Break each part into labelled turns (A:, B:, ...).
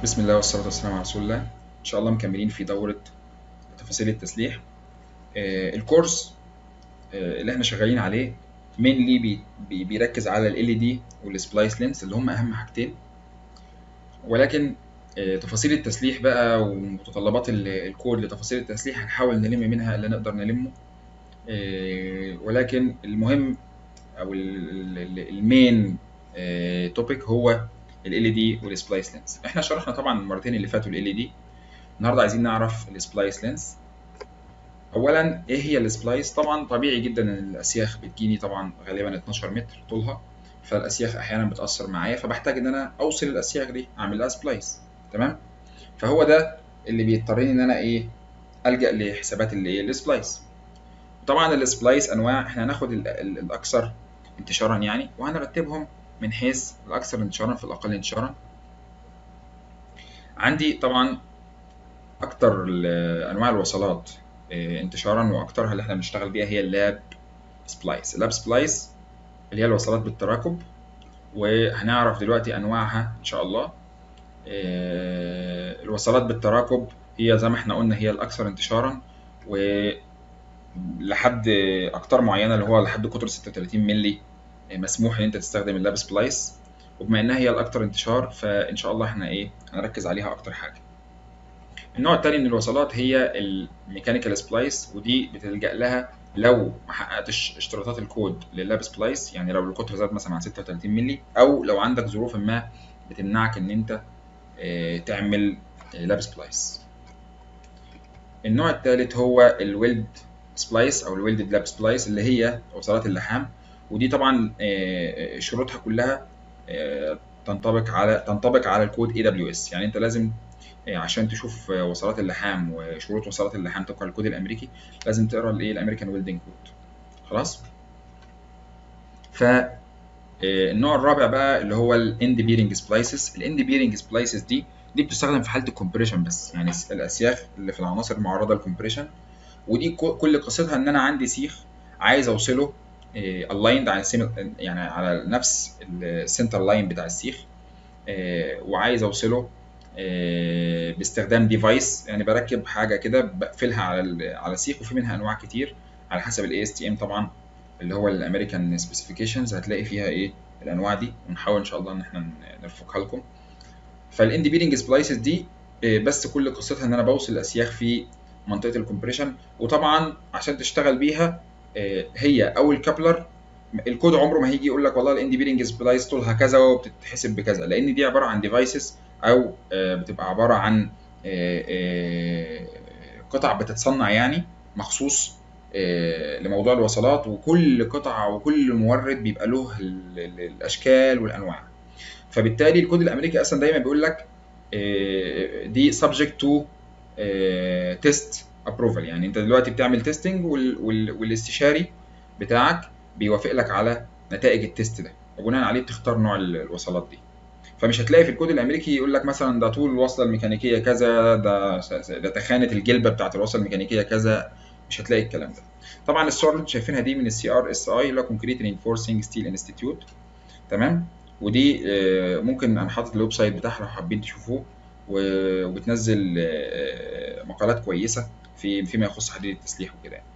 A: بسم الله والصلاة والسلام على رسول الله إن شاء الله مكملين في دورة تفاصيل التسليح آه، الكورس آه، اللي احنا شغالين عليه mainly بي بي بيركز على ال LED والسبلايس لينس اللي هم أهم حاجتين ولكن آه، تفاصيل التسليح بقى ومتطلبات ال- الكود لتفاصيل التسليح هنحاول نلم منها اللي نقدر نلمه آه، ولكن المهم أو المين توبيك هو ال LED والسبلايس لينس احنا شرحنا طبعا المرتين اللي فاتوا ال LED النهارده عايزين نعرف السبلايس لينس اولا ايه هي السبلايس طبعا طبيعي جدا ان الاسياخ بتجيني طبعا غالبا 12 متر طولها فالاسياخ احيانا بتاثر معايا فبحتاج ان انا اوصل الاسياخ دي اعمل لها سبلايس تمام فهو ده اللي بيضطرني ان انا ايه الجا لحسابات اللي ايه السبلايس طبعا السبلايس انواع احنا هناخد ال- ال- الاكثر انتشارا يعني وهنرتبهم من حيث الاكثر انتشارا في الاقل انتشارا عندي طبعا اكتر ال- انواع الوصلات آه، انتشارا واكترها اللي احنا بنشتغل بيها هي اللاب سبلايس اللاب سبلايس اللي هي الوصلات بالتراكب وهنعرف دلوقتي انواعها ان شاء الله آه، الوصلات بالتراكب هي زي ما احنا قلنا هي الاكثر انتشارا ولحد اقطار معينه اللي هو لحد قطر 36 مللي آه، مسموح ان انت تستخدم اللاب سبلايس وبما انها هي الاكثر انتشار فان شاء الله احنا ايه هنركز عليها اكتر حاجه النوع التاني من الوصلات هي الميكانيكال سبلايس ودي بتلجأ لها لو ما حققتش اشتراطات الكود لللاب سبلايس يعني لو القطر زاد مثلا عن 36 مللي او لو عندك ظروف ما بتمنعك ان انت آه، تعمل آه، لاب سبلايس النوع الثالث هو الويلد سبلايس او الويلد لاب سبلايس اللي هي وصلات اللحام ودي طبعا آه، شروطها كلها آه، تنطبق على تنطبق على الكود اي دبليو اس يعني انت لازم آه، عشان تشوف آه، وصلات اللحام وشروط وصلات اللحام طبقا للكود الامريكي لازم تقرا الايه الامريكان ويلدنج كود خلاص ف آه، النوع الرابع بقى اللي هو الاند بيرنج سبلايسز الاند بيرنج سبلايسز دي دي بتستخدم في حاله الكومبريشن بس يعني الس- الاسياخ اللي في العناصر المعرضه للكومبريشن ودي كو- كل قصتها ان انا عندي سيخ عايز اوصله الايند على السيم- يعني على نفس السنتر لاين بتاع السيخ آه، وعايز اوصله آه، باستخدام ديفايس يعني بركب حاجه كده بقفلها على ال- على السيخ وفي منها انواع كتير على حسب الاي اس تي ام طبعا اللي هو الامريكان سبيسيفيكيشنز هتلاقي فيها ايه الانواع دي ونحاول ان شاء الله ان احنا ن- نرفقها لكم فالاند بيرنج سبلايسز دي آه، بس كل قصتها ان انا بوصل الاسياخ في منطقه الكومبريشن وطبعا عشان تشتغل بيها آه، هي او الكابلر الكود عمره ما هيجي يقول لك والله الاند بيرنج سبلايس طولها كذا وبتتحسب بكذا لان دي عباره عن ديفايسز او آه، بتبقى عباره عن آه، آه، قطع بتتصنع يعني مخصوص آه، لموضوع الوصلات وكل قطعه وكل مورد بيبقى له ال- ال- الاشكال والانواع فبالتالي الكود الامريكي اصلا دايما بيقول لك آه، دي subject to تيست ابروفال يعني انت دلوقتي بتعمل تيستنج والاستشاري بتاعك بيوافق لك على نتائج التيست ده وبناء عليه بتختار نوع ال- الوصلات دي فمش هتلاقي في الكود الامريكي يقول لك مثلا ده طول الوصله الميكانيكيه كذا ده ده تخانه الجلبه بتاعت الوصله الميكانيكيه كذا مش هتلاقي الكلام ده طبعا الصور اللي انتم شايفينها دي من السي ار اس اي اللي هو كونكريت رينفورسنج ستيل انستيتيوت تمام ودي آه، ممكن انا حاطط الويب سايت بتاعها لو حابين تشوفوه و- وبتنزل آه، مقالات كويسه في فيما يخص حديد التسليح وكده يعني.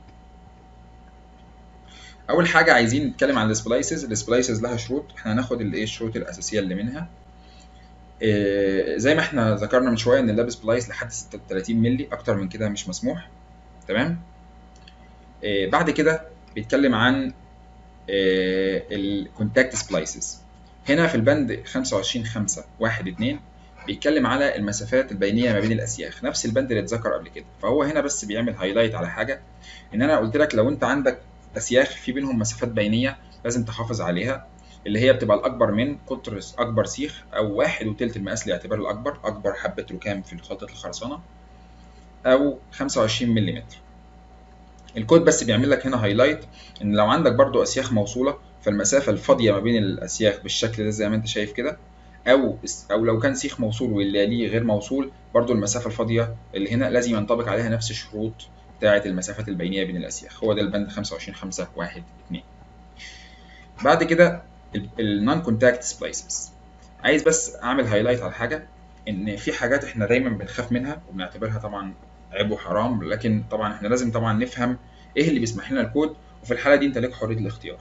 A: اول حاجه عايزين نتكلم عن السبلايسز السبلايسز لها شروط احنا هناخد الايه الشروط الاساسيه اللي منها آه، زي ما احنا ذكرنا من شويه ان اللاب سبلايس لحد 36 مللي اكتر من كده مش مسموح تمام آه، بعد كده بيتكلم عن الكونتاكت سبلايسز هنا في البند 25 5 1 2 بيتكلم على المسافات البينيه ما بين الاسياخ نفس البند اللي اتذكر قبل كده فهو هنا بس بيعمل هايلايت على حاجه ان انا قلت لك لو انت عندك اسياخ في بينهم مسافات بينيه لازم تحافظ عليها اللي هي بتبقى الاكبر من قطر اكبر سيخ او واحد وتلت المقاس لاعتبار الاكبر اكبر حبه ركام في خلطه الخرسانه او 25 ملم الكود بس بيعمل لك هنا هايلايت ان لو عندك برضو اسياخ موصوله فالمسافه الفاضيه ما بين الاسياخ بالشكل ده زي ما انت شايف كده او او لو كان سيخ موصول واللي ليه غير موصول برضو المسافه الفاضيه اللي هنا لازم ينطبق عليها نفس الشروط بتاعه المسافات البينيه بين الاسياخ هو ده البند 25 5 1 2 بعد كده النون كونتاكت سبلايسز عايز بس اعمل هايلايت على حاجه ان في حاجات احنا دايما بنخاف منها وبنعتبرها طبعا عيب وحرام لكن طبعا احنا لازم طبعا نفهم ايه اللي بيسمح لنا الكود وفي الحاله دي انت لك حريه الاختيار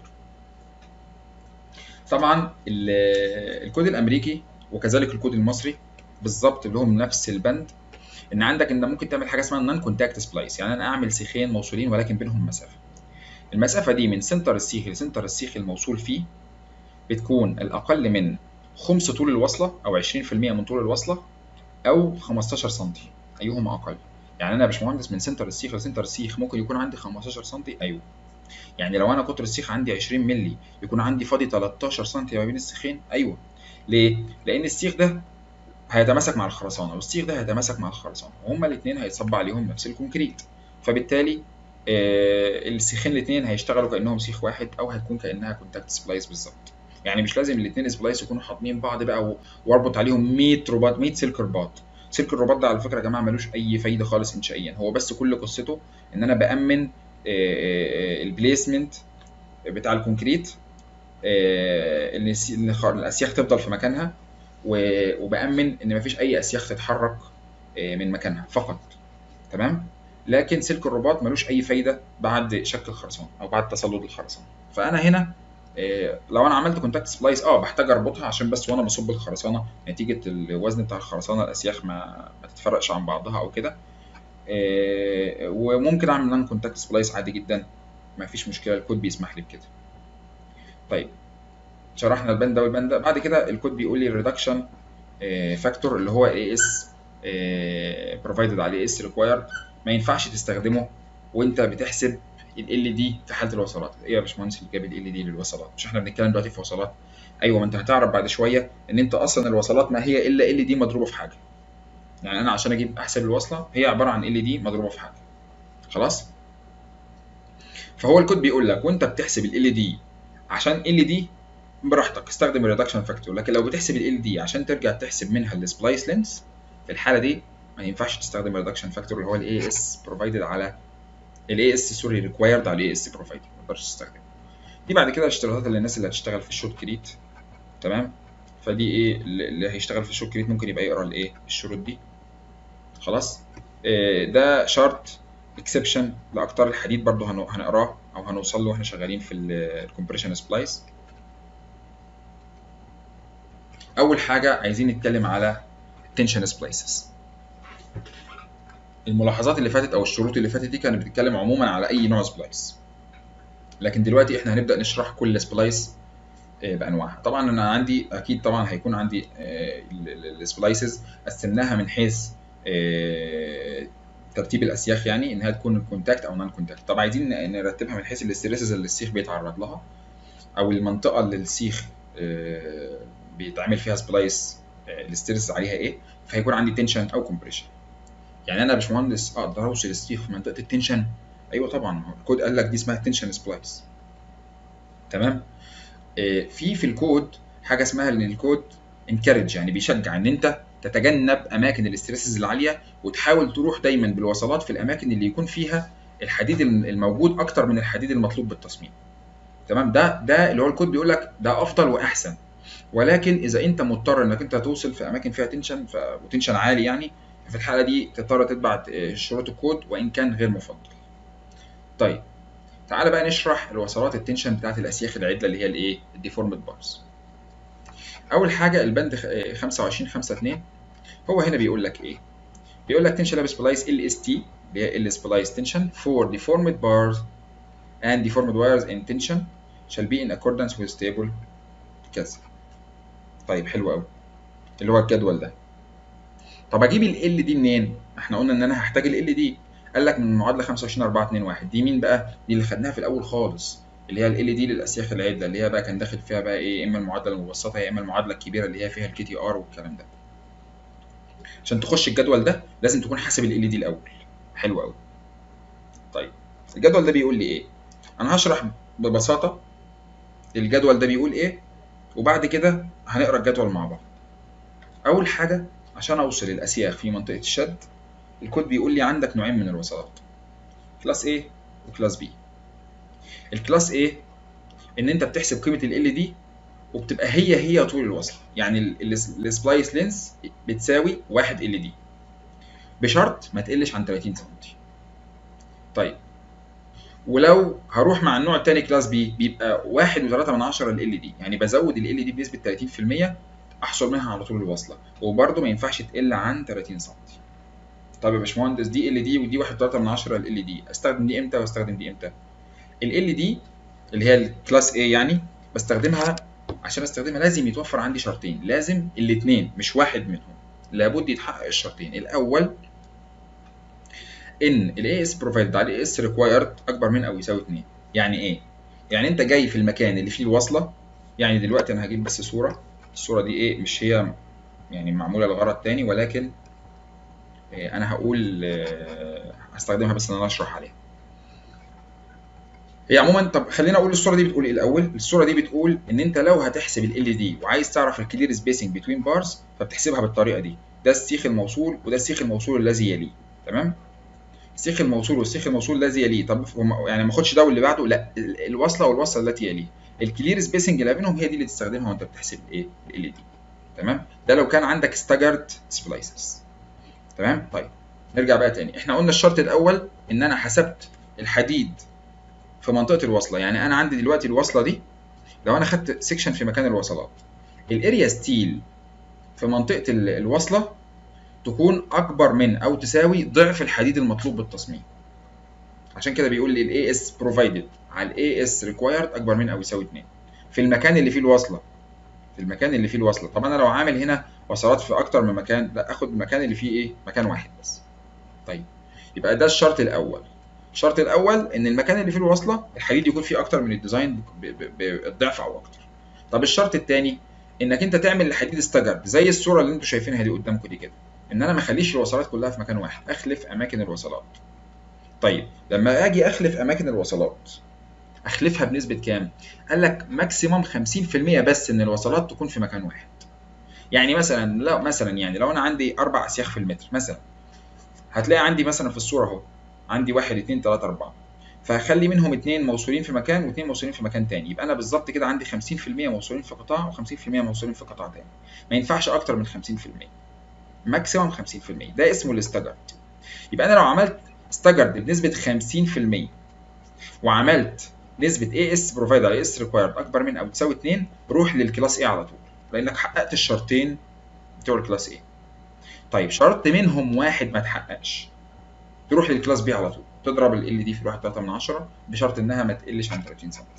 A: طبعا ال- الكود الامريكي وكذلك الكود المصري بالظبط لهم نفس البند ان عندك ان ممكن تعمل حاجه اسمها نون كونتاكت سبلايس يعني انا اعمل سيخين موصولين ولكن بينهم مسافه المسافه دي من سنتر السيخ لسنتر السيخ الموصول فيه بتكون الاقل من خمس طول الوصله او 20% من طول الوصله او 15 سم ايهما اقل يعني انا يا باشمهندس من سنتر السيخ لسنتر السيخ ممكن يكون عندي 15 سم ايوه يعني لو انا قطر السيخ عندي 20 مللي يكون عندي فاضي 13 سم ما بين السيخين ايوه ليه لان السيخ ده هيتماسك مع الخرسانه والسيخ ده هيتماسك مع الخرسانه وهما الاثنين هيتصب عليهم نفس الكونكريت فبالتالي آه، السيخين الاثنين هيشتغلوا كانهم سيخ واحد او هتكون كانها كونتاكت سبلايس بالظبط يعني مش لازم الاثنين سبلايس يكونوا حاضنين بعض بقى و- واربط عليهم 100 رباط 100 سلك رباط سلك الرباط ده على فكره يا جماعه ملوش اي فايده خالص انشائيا هو بس كل قصته ان انا بامن البليسمنت بتاع الكونكريت آه، ان الس- إن الخ- الاسياخ تفضل في مكانها و- وبامن ان مفيش اي اسياخ تتحرك آه، من مكانها فقط تمام لكن سلك الرباط ملوش اي فايده بعد شك الخرسانه او بعد تسلط الخرسانه فانا هنا آه، لو انا عملت كونتاكت سبلايس اه بحتاج اربطها عشان بس وانا بصب الخرسانه نتيجه الوزن بتاع الخرسانه الاسياخ ما ما تتفرقش عن بعضها او كده آه، وممكن اعمل نون كونتاكت سبلايس عادي جدا ما فيش مشكله الكود بيسمح لي بكده طيب شرحنا البند ده والبند ده بعد كده الكود بيقول لي الريدكشن فاكتور اللي هو اي اس بروفايدد عليه اس ريكوايرد ما ينفعش تستخدمه وانت بتحسب ال دي في حاله الوصلات ايه يا باشمهندس اللي جاب ال دي للوصلات مش احنا بنتكلم دلوقتي في وصلات ايوه ما انت هتعرف بعد شويه ان انت اصلا الوصلات ما هي الا ال دي مضروبه في حاجه يعني انا عشان اجيب احسب الوصله هي عباره عن ال دي مضروبه في حاجه خلاص فهو الكود بيقول لك وانت بتحسب ال دي عشان ال دي براحتك استخدم الريدكشن فاكتور لكن لو بتحسب ال دي عشان ترجع تحسب منها السبلايس لينس في الحاله دي ما ينفعش تستخدم الريدكشن فاكتور اللي هو الاي اس بروفايدد على الاي اس سوري ريكوايرد على الاي اس بروفايدد ما تقدرش تستخدمه دي بعد كده الاشتراطات اللي الناس اللي هتشتغل في الشورت كريت تمام فدي ايه اللي هيشتغل في الشورت كريت ممكن يبقى يقرا الايه الشروط دي خلاص آه، ده شرط اكسبشن لاقطار الحديد برضو هنو- هنقراه او هنوصل له واحنا شغالين في الكومبريشن سبلايس اول حاجه عايزين نتكلم على تنشن سبلايسز الملاحظات اللي فاتت او الشروط اللي فاتت دي كانت بتتكلم عموما على اي نوع سبلايس لكن دلوقتي احنا هنبدا نشرح كل سبلايس آه، بانواعها طبعا انا عندي اكيد طبعا هيكون عندي السبلايسز قسمناها من حيث آه، ترتيب الاسياخ يعني انها تكون كونتاكت او نون كونتاكت طب عايزين ن- نرتبها من حيث الاستريسز اللي السيخ بيتعرض لها او المنطقه اللي السيخ آه، بيتعمل فيها سبلايس الاستريس عليها ايه فهيكون عندي تنشن او كومبريشن يعني انا يا باشمهندس اقدر اوصل السيخ في منطقه التنشن ايوه طبعا ما هو الكود قال لك دي اسمها تنشن سبلايس تمام آه، في في الكود حاجه اسمها ان الكود انكارج يعني بيشجع ان انت تتجنب اماكن الاستريسز العاليه وتحاول تروح دايما بالوصلات في الاماكن اللي يكون فيها الحديد الموجود اكتر من الحديد المطلوب بالتصميم تمام ده ده اللي هو الكود بيقول لك ده افضل واحسن ولكن اذا انت مضطر انك انت توصل في اماكن فيها تنشن ف... وتنشن عالي يعني في الحاله دي تضطر تتبع آه، شروط الكود وان كان غير مفضل طيب تعالى بقى نشرح الوصلات التنشن بتاعت الاسياخ العدله اللي هي الايه الديفورمد بارز اول حاجه البند خ- آه، 25 5 2 هو هنا بيقول لك ايه بيقول لك تنشن لاب سبلايس ال اس تي اللي هي ال سبلايس تنشن for deformed bars and deformed wires in tension shall be in accordance with stable كذا طيب حلو قوي اللي هو الجدول ده طب اجيب ال ال دي منين احنا قلنا ان انا هحتاج ال ال دي قال لك من معادله 25 4 2 1 دي مين بقى دي اللي خدناها في الاول خالص اللي هي ال ال دي للاسياخ العدله اللي هي بقى كان داخل فيها بقى ايه اما المعادله المبسطه يا اما المعادله الكبيره اللي هي فيها الكي تي ار والكلام ده عشان تخش الجدول ده لازم تكون حاسب ال ال دي الاول حلو قوي طيب الجدول ده بيقول لي ايه انا هشرح ببساطه الجدول ده بيقول ايه وبعد كده هنقرا الجدول مع بعض اول حاجه عشان اوصل الاسياخ في منطقه الشد الكود بيقول لي عندك نوعين من الوصلات كلاس A وكلاس B الكلاس A ان انت بتحسب قيمه ال دي وبتبقى هي هي طول الوصله يعني السبلايس لينس بتساوي 1 ال دي بشرط ما تقلش عن 30 سم طيب ولو هروح مع النوع الثاني كلاس بي بيبقى 1 و3 من 10 ال ال دي يعني بزود ال ال دي بنسبه 30% احصل منها على طول الوصله وبرده ما ينفعش تقل عن 30 سم طب يا باشمهندس دي ال دي ودي 1 و3 من 10 ال ال دي استخدم دي امتى واستخدم دي امتى ال ال دي اللي هي الكلاس A يعني بستخدمها عشان استخدمها لازم يتوفر عندي شرطين لازم الاثنين مش واحد منهم لابد يتحقق الشرطين الاول ان الاي اس بروفايد على الاي اس ريكوايرد اكبر من او يساوي 2 يعني ايه يعني انت جاي في المكان اللي فيه الوصله يعني دلوقتي انا هجيب بس صوره الصوره دي ايه مش هي يعني معموله لغرض تاني ولكن إيه انا هقول إيه هستخدمها بس ان انا اشرح عليها هي عموما طب خلينا اقول الصوره دي بتقول ايه الاول الصوره دي بتقول ان انت لو هتحسب ال دي وعايز تعرف الكلير سبيسنج بتوين بارز فبتحسبها بالطريقه دي ده السيخ الموصول وده السيخ الموصول الذي يليه تمام السيخ الموصول والسيخ الموصول الذي يليه طب يعني ما اخدش ده واللي بعده لا الوصله والوصله التي يليه الكلير سبيسنج اللي بينهم هي دي اللي تستخدمها وانت بتحسب الايه ال دي تمام ده لو كان عندك ستاجرد سبلايسز تمام طيب نرجع بقى تاني احنا قلنا الشرط الاول ان انا حسبت الحديد في منطقه الوصله يعني انا عندي دلوقتي الوصله دي لو انا خدت سيكشن في مكان الوصلات الاريا ستيل في منطقه الوصله تكون اكبر من او تساوي ضعف الحديد المطلوب بالتصميم عشان كده بيقول لي الاي اس بروفايدد على الاي اس ريكوايرد اكبر من او يساوي 2 في المكان اللي فيه الوصله في المكان اللي فيه الوصله طب انا لو عامل هنا وصلات في اكتر من مكان لا اخد المكان اللي فيه ايه مكان واحد بس طيب يبقى ده الشرط الاول الشرط الاول ان المكان اللي فيه الوصله الحديد يكون فيه اكتر من الديزاين بالضعف او اكتر طب الشرط الثاني انك انت تعمل الحديد استجر زي الصوره اللي انتم شايفينها دي قدامكم دي كده ان انا ما اخليش الوصلات كلها في مكان واحد اخلف اماكن الوصلات طيب لما اجي اخلف اماكن الوصلات اخلفها بنسبه كام قال لك ماكسيموم 50% بس ان الوصلات تكون في مكان واحد يعني مثلا لو مثلا يعني لو انا عندي اربع اسياخ في المتر مثلا هتلاقي عندي مثلا في الصوره اهو عندي واحد اتنين تلاته اربعه فهخلي منهم اتنين موصولين في مكان واثنين موصولين في مكان تاني يبقى انا بالظبط كده عندي 50% موصولين في قطاع و50% موصولين في قطاع تاني ما ينفعش اكتر من 50% ماكسيموم 50% ده اسمه الاستجرد يبقى انا لو عملت استجرد بنسبه 50% وعملت نسبه اي اس بروفايد على اس ريكوايرد اكبر من او تساوي 2 روح للكلاس اي على طول لانك حققت الشرطين بتوع الكلاس اي طيب شرط منهم واحد ما اتحققش تروح للكلاس بي على طول تضرب ال دي في 1.3 من 10 بشرط انها ما تقلش عن 30 سم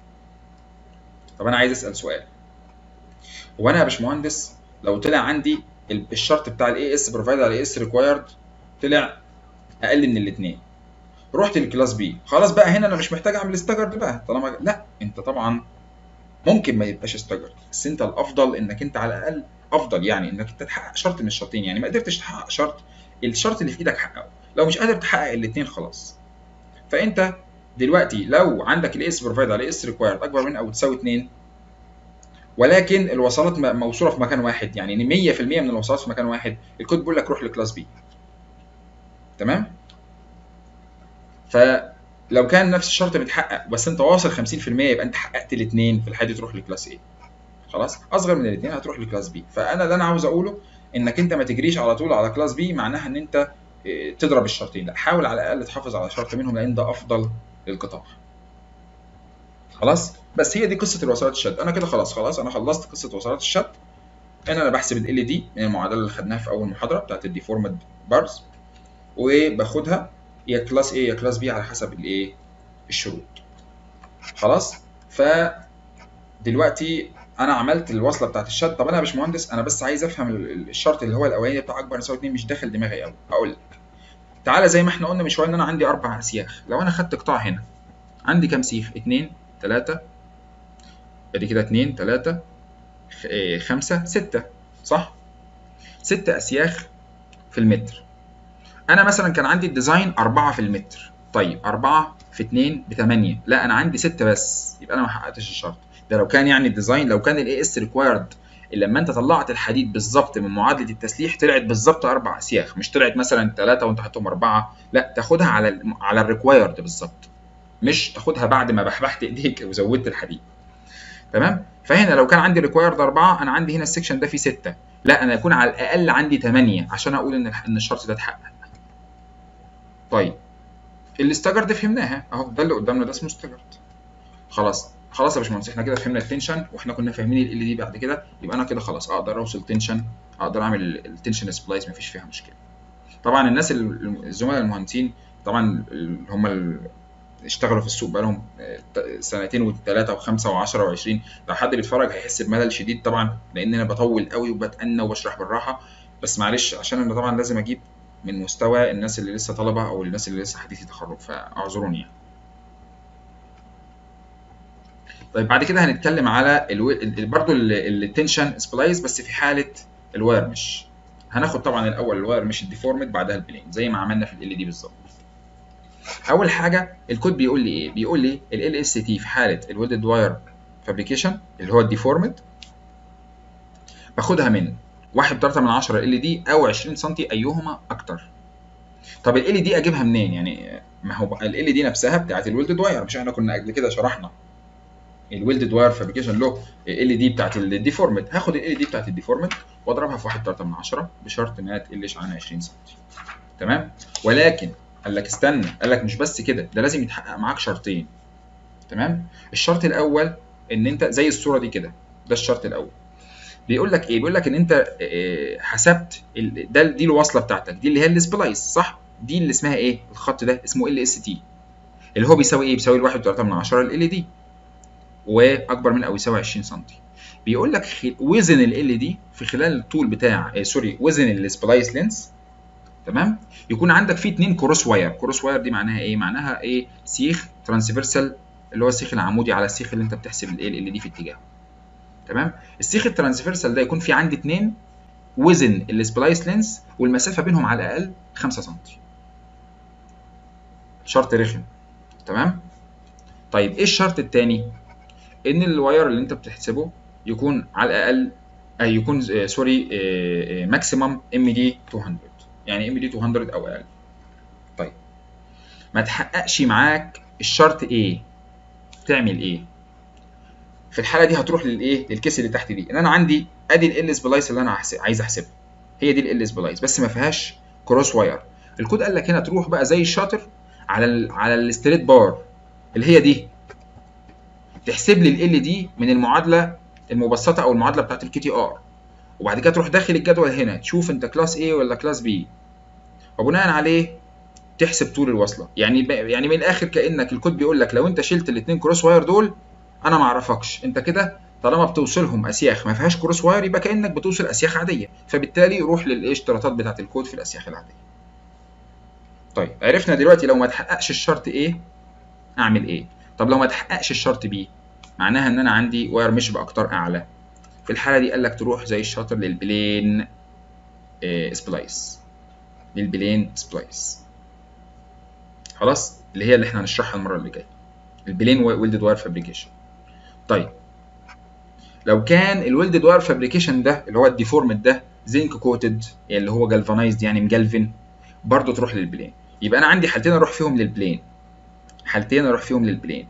A: طب انا عايز اسال سؤال هو انا يا باشمهندس لو طلع عندي الشرط بتاع الاي اس بروفايد على الاي اس ريكوايرد طلع اقل من الاثنين رحت للكلاس بي خلاص بقى هنا انا مش محتاج اعمل استجرد بقى طالما لا انت طبعا ممكن ما يبقاش استجرد بس انت الافضل انك انت على الاقل افضل يعني انك انت تحقق شرط من الشرطين يعني ما قدرتش تحقق شرط الشرط اللي في ايدك حققه لو مش قادر تحقق الاثنين خلاص فانت دلوقتي لو عندك الاس بروفايد على اس ريكوايرد اكبر من او تساوي 2 ولكن الوصلات موصوله في مكان واحد يعني 100% من الوصلات في مكان واحد الكود بيقول لك روح لكلاس بي تمام فلو كان نفس الشرط متحقق بس انت واصل 50% يبقى انت حققت الاثنين في الحاله دي تروح لكلاس ايه خلاص اصغر من الاثنين هتروح لكلاس بي فانا اللي انا عاوز اقوله انك انت ما تجريش على طول على كلاس بي معناها ان انت تضرب الشرطين لا حاول على الاقل تحافظ على شرط منهم لان ده افضل للقطاع خلاص بس هي دي قصه الوصلات الشد انا كده خلاص خلاص انا خلصت قصه وصلات الشد هنا انا بحسب ال دي من المعادله اللي خدناها في اول محاضره بتاعت الديفورمد بارز وباخدها يا كلاس A يا كلاس B على حسب الايه الشروط خلاص ف دلوقتي انا عملت الوصله بتاعت الشد طب انا يا باشمهندس انا بس عايز افهم الشرط اللي هو الاولاني بتاع اكبر يساوي 2 مش داخل دماغي قوي هقول لك تعالى زي ما احنا قلنا من شويه ان انا عندي اربع اسياخ لو انا خدت قطاع هنا عندي كام سيخ 2 3 ادي كده 2 3 5 6 صح 6 اسياخ في المتر انا مثلا كان عندي الديزاين 4 في المتر طيب 4 في 2 ب 8 لا انا عندي 6 بس يبقى انا ما حققتش الشرط ده لو كان يعني الديزاين لو كان الاي اس ريكوايرد لما انت طلعت الحديد بالظبط من معادله التسليح طلعت بالظبط اربع اسياخ مش طلعت مثلا ثلاثه وانت حاطهم اربعه لا تاخدها على على الريكوايرد بالظبط مش تاخدها بعد ما بحبحت ايديك وزودت الحديد تمام فهنا لو كان عندي ريكوايرد 4 انا عندي هنا السكشن ده فيه 6 لا انا يكون على الاقل عندي 8 عشان اقول ان ان الشرط ده اتحقق طيب الاستجرد فهمناها اهو ده اللي قدامنا ده اسمه استجرد خلاص خلاص يا باشمهندس احنا كده فهمنا التنشن واحنا كنا فاهمين ال دي بعد كده يبقى انا كده خلاص اقدر اوصل تنشن اقدر اعمل التنشن سبلايس مفيش فيها مشكله طبعا الناس الزملاء المهندسين طبعا اللي هم اللي اشتغلوا في السوق بقالهم سنتين وثلاثه وخمسه وعشره وعشرين لو حد بيتفرج هيحس بملل شديد طبعا لان انا بطول قوي وبتأنى وبشرح بالراحه بس معلش عشان انا طبعا لازم اجيب من مستوى الناس اللي لسه طلبه او الناس اللي لسه حديثي تخرج فاعذروني يعني. طيب بعد كده هنتكلم على الو... برضه التنشن سبلايس بس في حاله الواير مش هناخد طبعا الاول الواير مش الديفورمد بعدها البلين زي ما عملنا في ال دي بالظبط اول حاجه الكود بيقول لي ايه بيقول لي ال اس تي في حاله الويلدد واير فابريكيشن اللي هو الديفورمد باخدها من 1.3 من 10 ال دي او 20 سم ايهما اكتر طب ال دي اجيبها منين يعني ما هو ال دي نفسها بتاعت الويلدد واير مش احنا كنا قبل كده شرحنا الويلدد واير فابريكيشن له ال دي بتاعت الديفورمد هاخد ال دي بتاعت الديفورمد واضربها في 1.3 من 10 بشرط انها تقلش عن 20 سم تمام ولكن قال لك استنى قال لك مش بس كده ده لازم يتحقق معاك شرطين تمام الشرط الاول ان انت زي الصوره دي كده ده الشرط الاول بيقول لك ايه بيقول لك ان انت حسبت ده دي الوصله بتاعتك دي اللي هي السبلايس صح دي اللي اسمها ايه الخط ده اسمه ال اس تي اللي هو بيساوي ايه بيساوي ال 1.3 من 10 ال دي واكبر من او يساوي 20 سم بيقول لك وزن ال دي في خلال الطول بتاع آه سوري وزن السبلايس لينس تمام يكون عندك فيه اتنين كروس واير كروس واير دي معناها ايه معناها ايه سيخ ترانسفيرسال اللي هو السيخ العمودي على السيخ اللي انت بتحسب الايه ال دي في اتجاهه تمام السيخ الترانسفيرسال ده يكون فيه عندي اتنين وزن السبلايس لينس والمسافه بينهم على الاقل 5 سم شرط رخم تمام طيب ايه الشرط الثاني ان الواير اللي انت بتحسبه يكون على الاقل أي يكون آه سوري ماكسيمم ام دي 200 يعني ام دي 200 او اقل طيب ما تحققش معاك الشرط ايه تعمل ايه في الحاله دي هتروح للايه للكيس اللي تحت دي ان انا عندي ادي ال سبلايس اللي انا عايز احسبها هي دي ال سبلايس بس ما فيهاش كروس واير الكود قال لك هنا تروح بقى زي الشاطر على ال على الستريت بار اللي هي دي تحسب لي ال دي من المعادله المبسطه او المعادله بتاعت الكي تي ار وبعد كده تروح داخل الجدول هنا تشوف انت كلاس A ولا كلاس B وبناء عليه تحسب طول الوصله يعني يعني من الاخر كانك الكود بيقول لك لو انت شلت الاثنين كروس واير دول انا ما اعرفكش انت كده طالما بتوصلهم اسياخ ما فيهاش كروس واير يبقى كانك بتوصل اسياخ عاديه فبالتالي روح للاشتراطات بتاعت الكود في الاسياخ العاديه طيب عرفنا دلوقتي لو ما تحققش الشرط A اعمل ايه طب لو ما تحققش الشرط B معناها ان انا عندي واير مش باقطار اعلى في الحاله دي قال لك تروح زي الشاطر للبلين إيه سبلايس للبلين سبلايس خلاص اللي هي اللي احنا هنشرحها المره اللي جايه البلين ويلدد واير فابريكيشن طيب لو كان الويلدد واير فابريكيشن ده اللي هو الديفورمد ده زنك كوتد اللي هو جالفانايزد يعني مجلفن برضه تروح للبلين يبقى انا عندي حالتين اروح فيهم للبلين حالتين اروح فيهم للبلين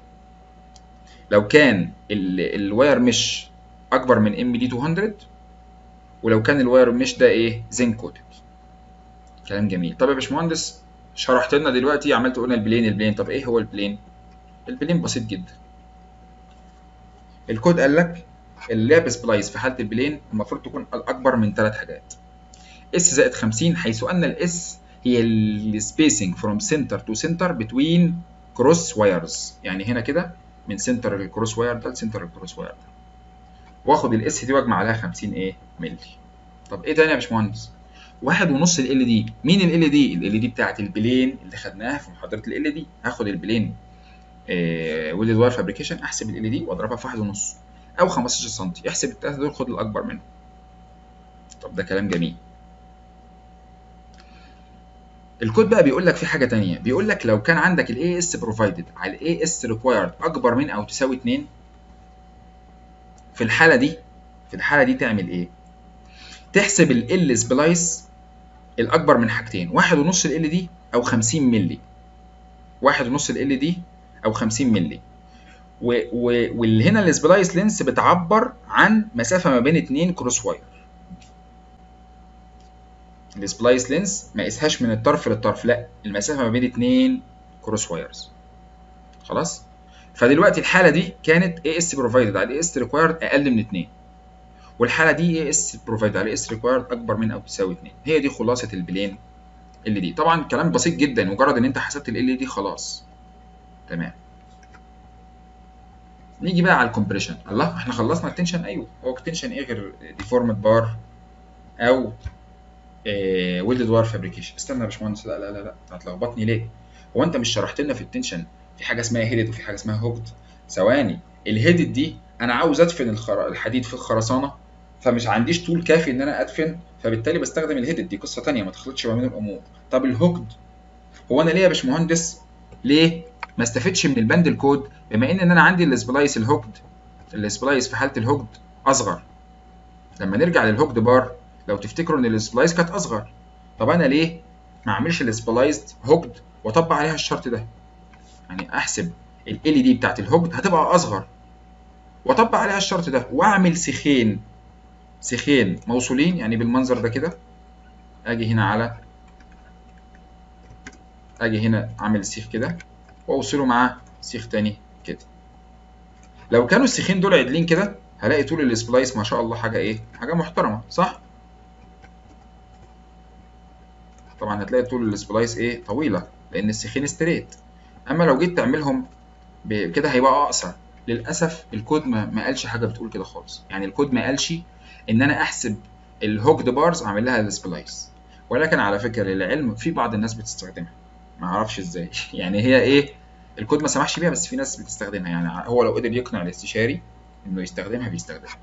A: لو كان الواير مش اكبر من ام دي 200 ولو كان الواير مش ده ايه زنك كوتد كلام جميل طب يا باشمهندس شرحت لنا دلوقتي عملت قلنا البلين البلين طب ايه هو البلين البلين بسيط جدا الكود قال لك اللاب سبلايس في حاله البلين المفروض تكون الاكبر من ثلاث حاجات اس زائد 50 حيث ان الاس هي السبيسنج فروم سنتر تو سنتر بتوين كروس وايرز يعني هنا كده من سنتر الكروس واير ده لسنتر الكروس واير ده واخد الاس دي واجمع عليها 50 ايه مللي طب ايه تاني يا باشمهندس واحد ونص ال دي مين ال دي ال دي بتاعت البلين اللي خدناها في محاضره ال دي هاخد البلين آه ويلد واير فابريكيشن احسب ال دي واضربها في واحد ونص او 15 سم احسب الثلاثه دول خد الاكبر منهم طب ده كلام جميل الكود بقى بيقول لك في حاجه تانية بيقول لك لو كان عندك الاي اس بروفايدد على الاي اس ريكوايرد اكبر من او تساوي 2 في الحاله دي في الحاله دي تعمل ايه تحسب ال سبلايس الاكبر من حاجتين واحد ونص ال دي او 50 مللي واحد ونص ال دي او 50 مللي واللي هنا السبلايس لينس بتعبر عن مسافه ما بين اتنين كروس واير السبلايس لينس ما قيسهاش من الطرف للطرف لا المسافه ما بين اتنين كروس وايرز خلاص فدلوقتي الحاله دي كانت اي اس بروفايدد على اي اس ريكوايرد اقل من 2 والحاله دي اي اس بروفايدد على اي اس ريكوايرد اكبر من او تساوي 2 هي دي خلاصه البلين ال دي طبعا كلام بسيط جدا مجرد ان انت حسبت ال دي خلاص تمام نيجي بقى على الكومبريشن الله احنا خلصنا التنشن ايوه هو التنشن ايه غير ديفورمد بار او إيه ويلد وار فابريكيشن استنى يا باشمهندس لا لا لا لا هتلخبطني ليه هو انت مش شرحت لنا في التنشن في حاجه اسمها هيدد وفي حاجه اسمها هوكد ثواني الهيدد دي انا عاوز ادفن الخر... الحديد في الخرسانه فمش عنديش طول كافي ان انا ادفن فبالتالي بستخدم الهيدد دي قصه ثانيه ما تخلطش ما بين الامور طب الهوكد هو انا ليه يا باشمهندس ليه ما استفدش من البند الكود بما ان انا عندي السبلايس الهوكد السبلايس في حاله الهوكد اصغر لما نرجع للهوكد بار لو تفتكروا ان السبلايس كانت اصغر طب انا ليه ما اعملش السبلايزد هوكد واطبق عليها الشرط ده يعني احسب ال دي بتاعت الهوكد هتبقى اصغر واطبق عليها الشرط ده واعمل سيخين سيخين موصولين يعني بالمنظر ده كده اجي هنا على اجي هنا اعمل سيخ كده واوصله مع سيخ تاني كده لو كانوا السيخين دول عدلين كده هلاقي طول السبلايس ما شاء الله حاجه ايه حاجه محترمه صح طبعا هتلاقي طول السبلايس ايه طويله لان السيخين ستريت اما لو جيت تعملهم كده هيبقى اقصر للاسف الكود ما, ما قالش حاجه بتقول كده خالص يعني الكود ما قالش ان انا احسب الهوكد بارز اعمل لها السبلايس ولكن على فكره للعلم في بعض الناس بتستخدمها ما اعرفش ازاي يعني هي ايه الكود ما سمحش بيها بس في ناس بتستخدمها يعني هو لو قدر يقنع الاستشاري انه يستخدمها بيستخدمها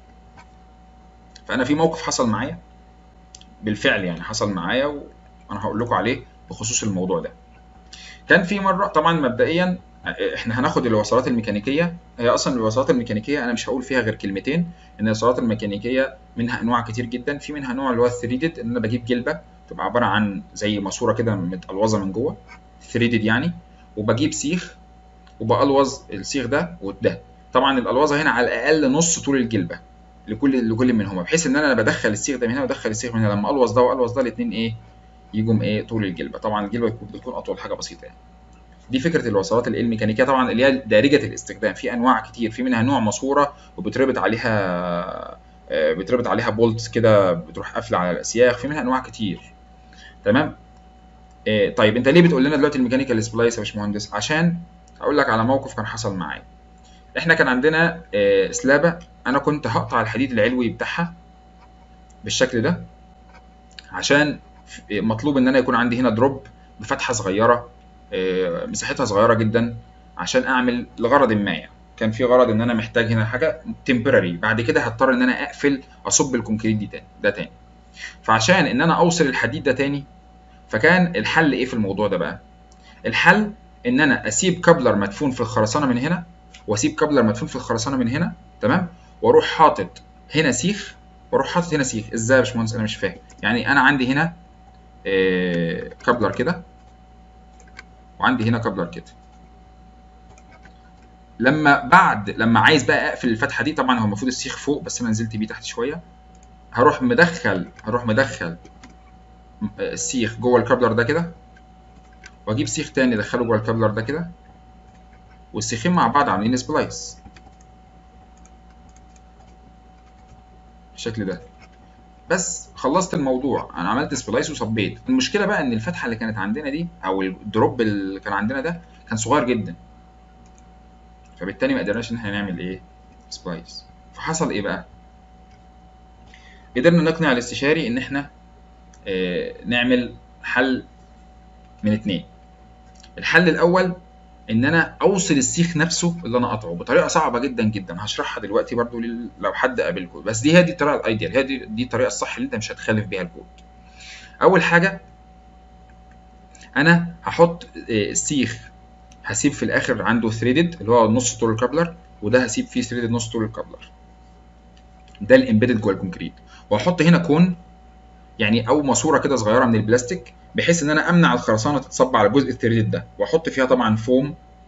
A: فانا في موقف حصل معايا بالفعل يعني حصل معايا وانا هقول لكم عليه بخصوص الموضوع ده كان في مره طبعا مبدئيا احنا هناخد الوصلات الميكانيكيه هي اصلا الوصلات الميكانيكيه انا مش هقول فيها غير كلمتين ان الوصلات الميكانيكيه منها انواع كتير جدا في منها نوع اللي هو الثريدد ان انا بجيب جلبه تبقى عباره عن زي ماسوره كده متقلوظه من جوه ثريدد يعني وبجيب سيخ وبقلوظ السيخ ده وده طبعا القلوظه هنا على الاقل نص طول الجلبه لكل لكل منهما بحيث ان انا بدخل السيخ ده من هنا وادخل السيخ من هنا لما الوظ ده والوظ ده الاثنين ايه يجوا ايه طول الجلبه طبعا الجلبه بتكون اطول حاجه بسيطه يعني دي فكره الوصلات الميكانيكيه طبعا اللي هي دارجه الاستخدام في انواع كتير في منها نوع ماسوره وبتربط عليها بتربط عليها بولتس كده بتروح قافله على الاسياخ في منها انواع كتير تمام إيه طيب انت ليه بتقول لنا دلوقتي الميكانيكال سبلايس يا باشمهندس عشان اقول لك على موقف كان حصل معايا احنا كان عندنا إيه سلابه انا كنت هقطع الحديد العلوي بتاعها بالشكل ده عشان مطلوب ان انا يكون عندي هنا دروب بفتحه صغيره إيه مساحتها صغيره جدا عشان اعمل لغرض ما يعني كان في غرض ان انا محتاج هنا حاجه تمبرري بعد كده هضطر ان انا اقفل اصب الكونكريت دي تاني ده تاني فعشان ان انا اوصل الحديد ده تاني فكان الحل ايه في الموضوع ده بقى الحل ان انا اسيب كابلر مدفون في الخرسانه من هنا واسيب كابلر مدفون في الخرسانه من هنا تمام واروح حاطط هنا سيخ واروح حاطط هنا سيخ ازاي يا باشمهندس انا مش فاهم يعني انا عندي هنا إيه كابلر كده وعندي هنا كابلر كده لما بعد لما عايز بقى اقفل الفتحه دي طبعا هو المفروض السيخ فوق بس انا نزلت بيه تحت شويه هروح مدخل هروح مدخل السيخ جوه الكابلر ده كده واجيب سيخ تاني ادخله جوه الكابلر ده كده والسيخين مع بعض عاملين سبلايس بالشكل ده بس خلصت الموضوع انا عملت سبلايس وصبيت المشكله بقى ان الفتحه اللي كانت عندنا دي او الدروب اللي كان عندنا ده كان صغير جدا فبالتالي ما قدرناش ان احنا نعمل ايه سبلايس فحصل ايه بقى قدرنا نقنع الاستشاري ان احنا اه نعمل حل من اتنين الحل الاول ان انا اوصل السيخ نفسه اللي انا قاطعه بطريقه صعبه جدا جدا هشرحها دلوقتي برضو لو حد قابلكم بس دي هي دي الطريقه الايديال هي دي, دي الطريقه الصح اللي انت مش هتخالف بيها الكود اول حاجه انا هحط السيخ هسيب في الاخر عنده ثريدد اللي هو نص طول الكابلر وده هسيب فيه ثريدد نص طول الكابلر ده الامبيدد جوه الكونكريت وهحط هنا كون يعني او ماسوره كده صغيره من البلاستيك بحيث ان انا امنع الخرسانه تتصب على جزء الثريدد ده واحط فيها طبعا فوم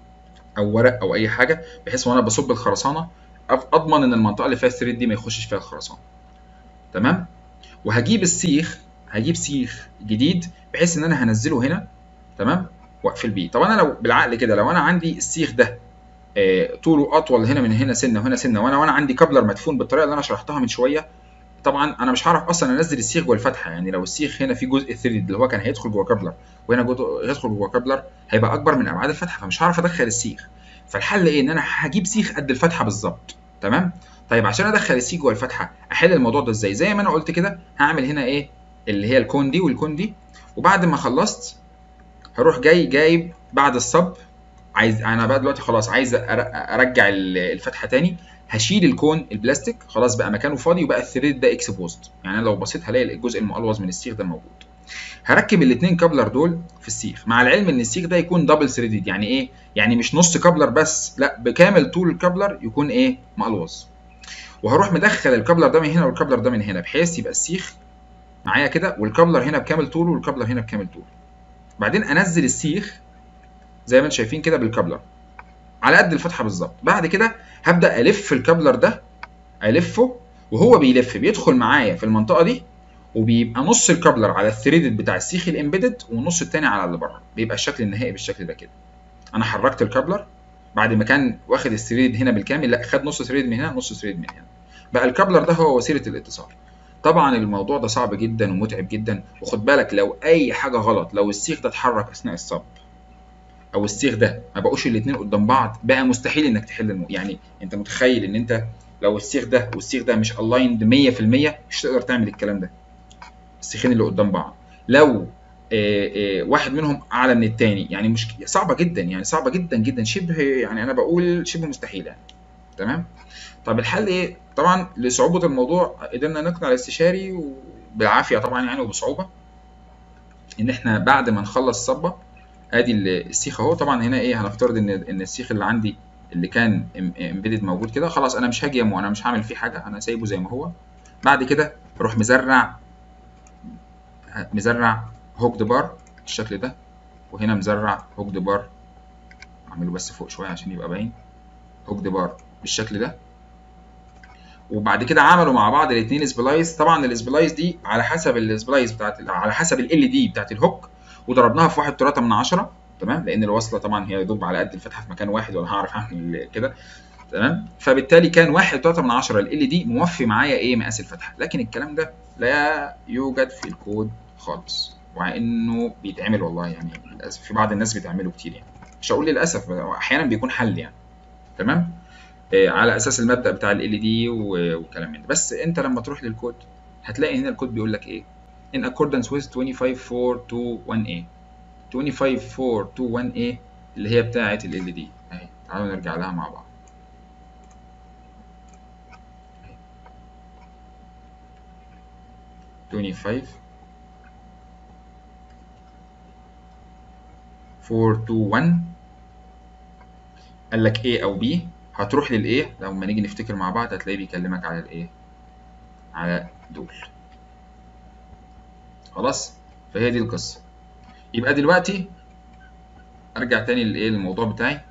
A: او ورق او اي حاجه بحيث وانا بصب الخرسانه أف- اضمن ان المنطقه اللي فيها الثريد دي ما يخشش فيها الخرسانه تمام وهجيب السيخ هجيب سيخ جديد بحيث ان انا هنزله هنا تمام واقفل بيه طب انا لو بالعقل كده لو انا عندي السيخ ده آه، طوله اطول هنا من هنا سنه وهنا سنه وانا وانا عندي كابلر مدفون بالطريقه اللي انا شرحتها من شويه طبعا انا مش هعرف اصلا انزل السيخ جوه الفتحه يعني لو السيخ هنا في جزء ثريد اللي هو كان هيدخل جوه كابلر وهنا جزء هيدخل جوه كابلر هيبقى اكبر من ابعاد الفتحه فمش هعرف ادخل السيخ فالحل ايه ان انا هجيب سيخ قد الفتحه بالظبط تمام طيب عشان ادخل السيخ جوه الفتحه احل الموضوع ده ازاي زي ما انا قلت كده هعمل هنا ايه اللي هي الكون دي والكون دي وبعد ما خلصت هروح جاي جايب بعد الصب عايز انا بقى دلوقتي خلاص عايز أر- ارجع ال- الفتحه تاني هشيل الكون البلاستيك خلاص بقى مكانه فاضي وبقى الثريد ده اكسبوزد يعني انا لو بصيت هلاقي الجزء المقلوظ من السيخ ده موجود هركب الاثنين كابلر دول في السيخ مع العلم ان السيخ ده يكون دبل ثريدد يعني ايه يعني مش نص كابلر بس لا بكامل طول الكابلر يكون ايه مقلوظ وهروح مدخل الكابلر ده من هنا والكابلر ده من هنا بحيث يبقى السيخ معايا كده والكابلر هنا بكامل طوله والكابلر هنا بكامل طوله بعدين انزل السيخ زي ما انتم شايفين كده بالكابلر على قد الفتحه بالظبط بعد كده هبدا الف الكابلر ده الفه وهو بيلف بيدخل معايا في المنطقه دي وبيبقى نص الكابلر على الثريدد بتاع السيخ الامبيدد والنص التاني على اللي بره بيبقى الشكل النهائي بالشكل ده كده انا حركت الكابلر بعد ما كان واخد الثريد هنا بالكامل لا خد نص ثريد من هنا نص ثريد من هنا بقى الكابلر ده هو وسيله الاتصال طبعا الموضوع ده صعب جدا ومتعب جدا وخد بالك لو اي حاجه غلط لو السيخ ده اتحرك اثناء الصب او السيخ ده ما بقوش الاثنين قدام بعض بقى مستحيل انك تحل الم... يعني انت متخيل ان انت لو السيخ ده والسيخ ده مش الايند 100% مش هتقدر تعمل الكلام ده السيخين اللي قدام بعض لو آه، آه، واحد منهم اعلى من التاني يعني مش صعبه جدا يعني صعبه جدا جدا شبه يعني انا بقول شبه مستحيل يعني تمام طب الحل ايه طبعا لصعوبه الموضوع قدرنا نقنع الاستشاري بالعافيه طبعا يعني وبصعوبه ان احنا بعد ما نخلص صبه ادي ال- السيخ اهو طبعا هنا ايه هنفترض ان ان السيخ اللي عندي اللي كان امبيدد موجود كده خلاص انا مش هاجي وانا مش هعمل فيه حاجه انا سايبه زي ما هو بعد كده اروح مزرع مزرع هوكد بار بالشكل ده وهنا مزرع هوكد بار اعمله بس فوق شويه عشان يبقى باين هوكد بار بالشكل ده وبعد كده عملوا مع بعض الاثنين سبلايس طبعا السبلايس دي على حسب السبلايس بتاعت على حسب ال دي بتاعت الهوك وضربناها في 1 3 من 10 تمام لان الوصله طبعا هي يدوب على قد الفتحه في مكان واحد ولا هعرف اعمل كده تمام فبالتالي كان 1 3 من 10 ال دي موفي معايا ايه مقاس الفتحه لكن الكلام ده لا يوجد في الكود خالص ومع انه بيتعمل والله يعني للاسف في بعض الناس بتعمله كتير يعني مش هقول للاسف احيانا بيكون حل يعني تمام آه، على اساس المبدا بتاع ال دي وكلام من ده بس انت لما تروح للكود هتلاقي هنا الكود بيقول لك ايه in accordance with 25421A 25421A اللي هي بتاعه ال دي اهي تعالوا نرجع لها مع بعض توني فايف فور تو ون قال لك A أو B هتروح للA لما نيجي نفتكر مع بعض هتلاقيه بيكلمك على الإيه على دول خلاص فهي دي القصة يبقى دلوقتي أرجع تاني للإيه للموضوع بتاعي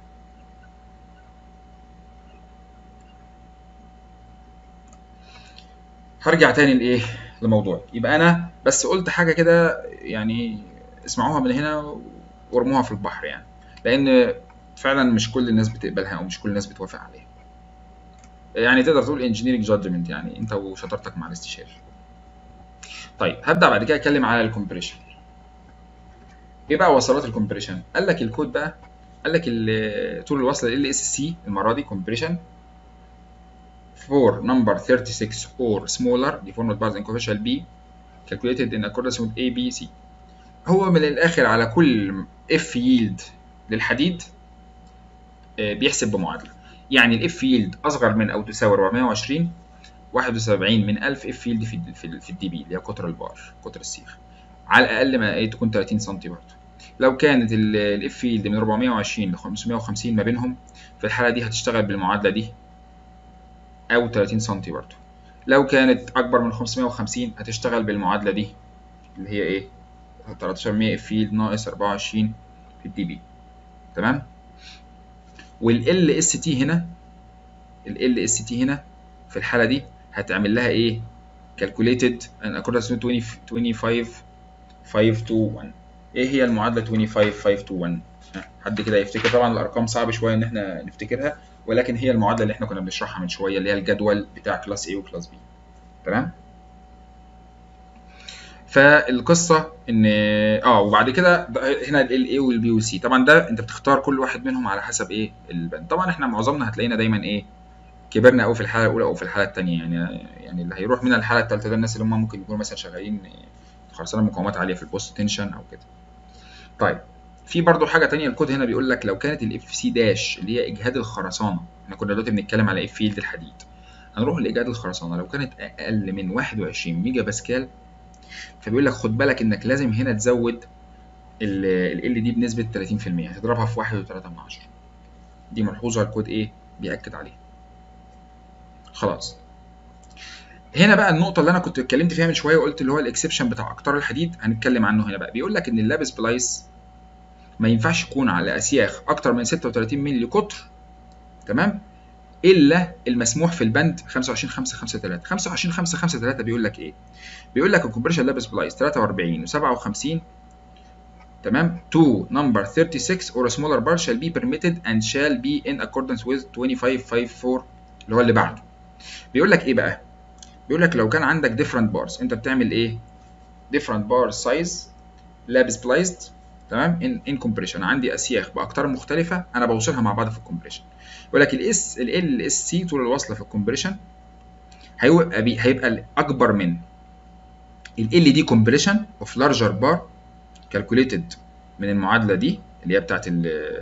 A: هرجع تاني لايه لموضوعي يبقى انا بس قلت حاجه كده يعني اسمعوها من هنا وارموها في البحر يعني لان فعلا مش كل الناس بتقبلها او مش كل الناس بتوافق عليها يعني تقدر تقول انجينيرنج جادجمنت يعني انت وشطارتك مع الاستشاري طيب هبدا بعد كده اتكلم على الكومبريشن ايه بقى وصلات الكومبريشن قال لك الكود بقى قال لك ال- طول الوصله ال اس سي المره دي كومبريشن for number 36 or smaller deformed bars in coefficient B calculated in accordance with A, B, C هو من الآخر على كل F yield للحديد آه، بيحسب بمعادلة يعني ال F yield أصغر من أو تساوي 420 71 من 1000 F yield في ال في, ال في الدي بي اللي هي قطر البار قطر السيخ على الأقل ما إيه تكون 30 سم برضه لو كانت ال F yield من 420 ل 550 ما بينهم في الحالة دي هتشتغل بالمعادلة دي او 30 سم برضه لو كانت اكبر من 550 هتشتغل بالمعادله دي اللي هي ايه 1300 فيلد ناقص 24 في الدي بي تمام والال اس تي هنا ال اس تي هنا في الحاله دي هتعمل لها ايه calculated in accordance to 20 25 521 ايه هي المعادله 25 521 حد كده يفتكر طبعا الارقام صعب شويه ان احنا نفتكرها ولكن هي المعادله اللي احنا كنا بنشرحها من شويه اللي هي الجدول بتاع كلاس A وكلاس B تمام فالقصه ان اه وبعد كده هنا ال A وال B وال C طبعا ده انت بتختار كل واحد منهم على حسب ايه البند طبعا احنا معظمنا هتلاقينا دايما ايه كبرنا قوي في الحاله الاولى او في الحاله الثانيه يعني يعني اللي هيروح من الحاله الثالثه ده الناس اللي هم ممكن يكونوا مثلا شغالين خرسانه مقاومات عاليه في البوست تنشن او كده طيب في برضو حاجه تانية الكود هنا بيقول لك لو كانت الاف سي داش اللي هي اجهاد الخرسانه احنا كنا دلوقتي بنتكلم على اف فيلد الحديد هنروح لاجهاد الخرسانه لو كانت اقل من 21 ميجا باسكال فبيقول لك خد بالك انك لازم هنا تزود ال دي بنسبه 30% هتضربها في 1.3 دي ملحوظه الكود ايه بياكد عليها خلاص هنا بقى النقطة اللي أنا كنت اتكلمت فيها من شوية وقلت اللي هو الإكسبشن بتاع أقطار الحديد هنتكلم عنه هنا بقى بيقول لك إن اللابس بلايس ما ينفعش يكون على أسياخ أكتر من 36 مللي قطر تمام إلا المسموح في البند 25 5 5 3 25 5 5 3 بيقول لك إيه؟ بيقول لك الكومبريشن لابس بلايس 43 و57 تمام to number 36 or a smaller bar shall be permitted and shall be in accordance with 2554 اللي هو اللي بعده بيقول لك ايه بقى بيقول لك لو كان عندك different bars انت بتعمل ايه different bar size lab spliced تمام in, in compression عندي اسياخ باقطار مختلفه انا بوصلها مع بعض في الكومبريشن يقول لك الاس ال اس سي طول الوصله في الكومبريشن هيبقى بي هيبقى اكبر من ال ال دي كومبريشن اوف لارجر بار كالكوليتد من المعادله دي اللي هي بتاعت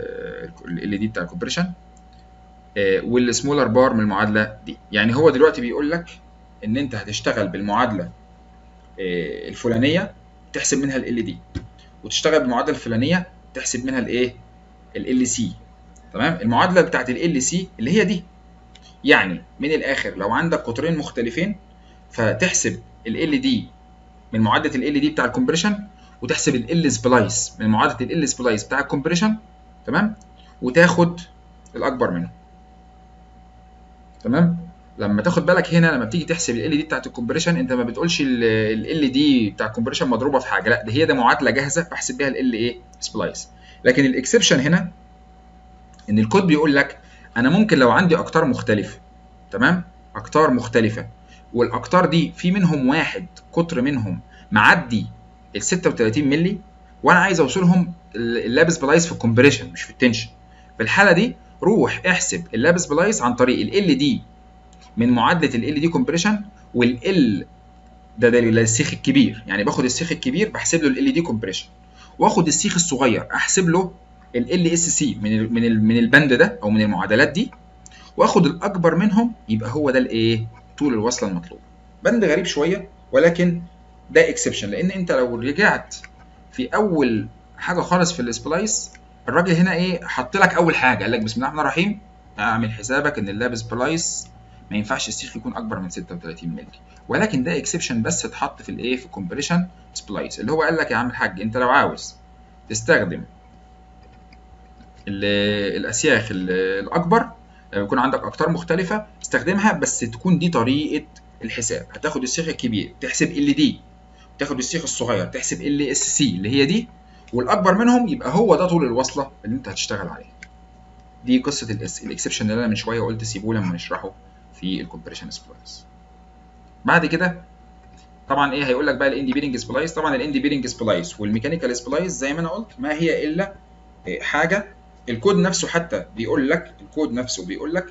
A: ال دي بتاع الكومبريشن والسمولر بار من المعادله دي يعني هو دلوقتي بيقول لك ان انت هتشتغل بالمعادله الفلانيه تحسب منها ال دي وتشتغل بالمعادله الفلانيه تحسب منها الايه ال سي تمام المعادله بتاعت ال سي اللي هي دي يعني من الاخر لو عندك قطرين مختلفين فتحسب ال دي من معادله ال دي بتاع الكومبريشن وتحسب ال سبلايس من معادله ال سبلايس بتاع الكومبريشن تمام وتاخد الاكبر منهم تمام لما تاخد بالك هنا لما بتيجي تحسب ال دي بتاعت الكومبريشن انت ما بتقولش ال دي بتاع الكومبريشن مضروبه في حاجه لا ده هي ده معادله جاهزه بحسب بيها ال ايه سبلايس لكن الاكسبشن هنا ان الكود بيقول لك انا ممكن لو عندي اقطار مختلفه تمام اقطار مختلفه والاقطار دي في منهم واحد قطر منهم معدي ال 36 مللي وانا عايز اوصلهم اللاب سبلايس في الكومبريشن مش في التنشن في الحاله دي روح احسب اللاب سبلايس عن طريق ال دي من معادله ال دي كومبريشن والال ده ده السيخ الكبير يعني باخد السيخ الكبير بحسب له ال دي كومبريشن واخد السيخ الصغير احسب له ال اس سي من ال من ال من البند ده او من المعادلات دي واخد الاكبر منهم يبقى هو ده الايه طول الوصله المطلوب بند غريب شويه ولكن ده اكسبشن لان انت لو رجعت في اول حاجه خالص في السبلايس الراجل هنا ايه حط لك اول حاجه قال لك بسم الله الرحمن الرحيم اعمل حسابك ان اللاب سبلايس ما ينفعش السيخ يكون اكبر من 36 مللي ولكن ده اكسبشن بس اتحط في الايه في الكومبريشن سبلايس اللي هو قال لك يا عم الحاج انت لو عاوز تستخدم الاسياخ الاكبر يكون عندك اقطار مختلفه استخدمها بس تكون دي طريقه الحساب هتاخد السيخ الكبير تحسب ال دي تاخد السيخ الصغير تحسب ال اس سي اللي هي دي والاكبر منهم يبقى هو ده طول الوصله اللي انت هتشتغل عليه دي قصه الاس الاكسبشن اللي انا من شويه قلت سيبوه لما نشرحه في الكومبريشن سبلايس بعد كده طبعا ايه هيقول لك بقى الاندي بيرنج سبلايس طبعا الاندي بيرنج سبلايس والميكانيكال سبلايس زي ما انا قلت ما هي الا حاجه الكود نفسه حتى بيقول لك الكود نفسه بيقول لك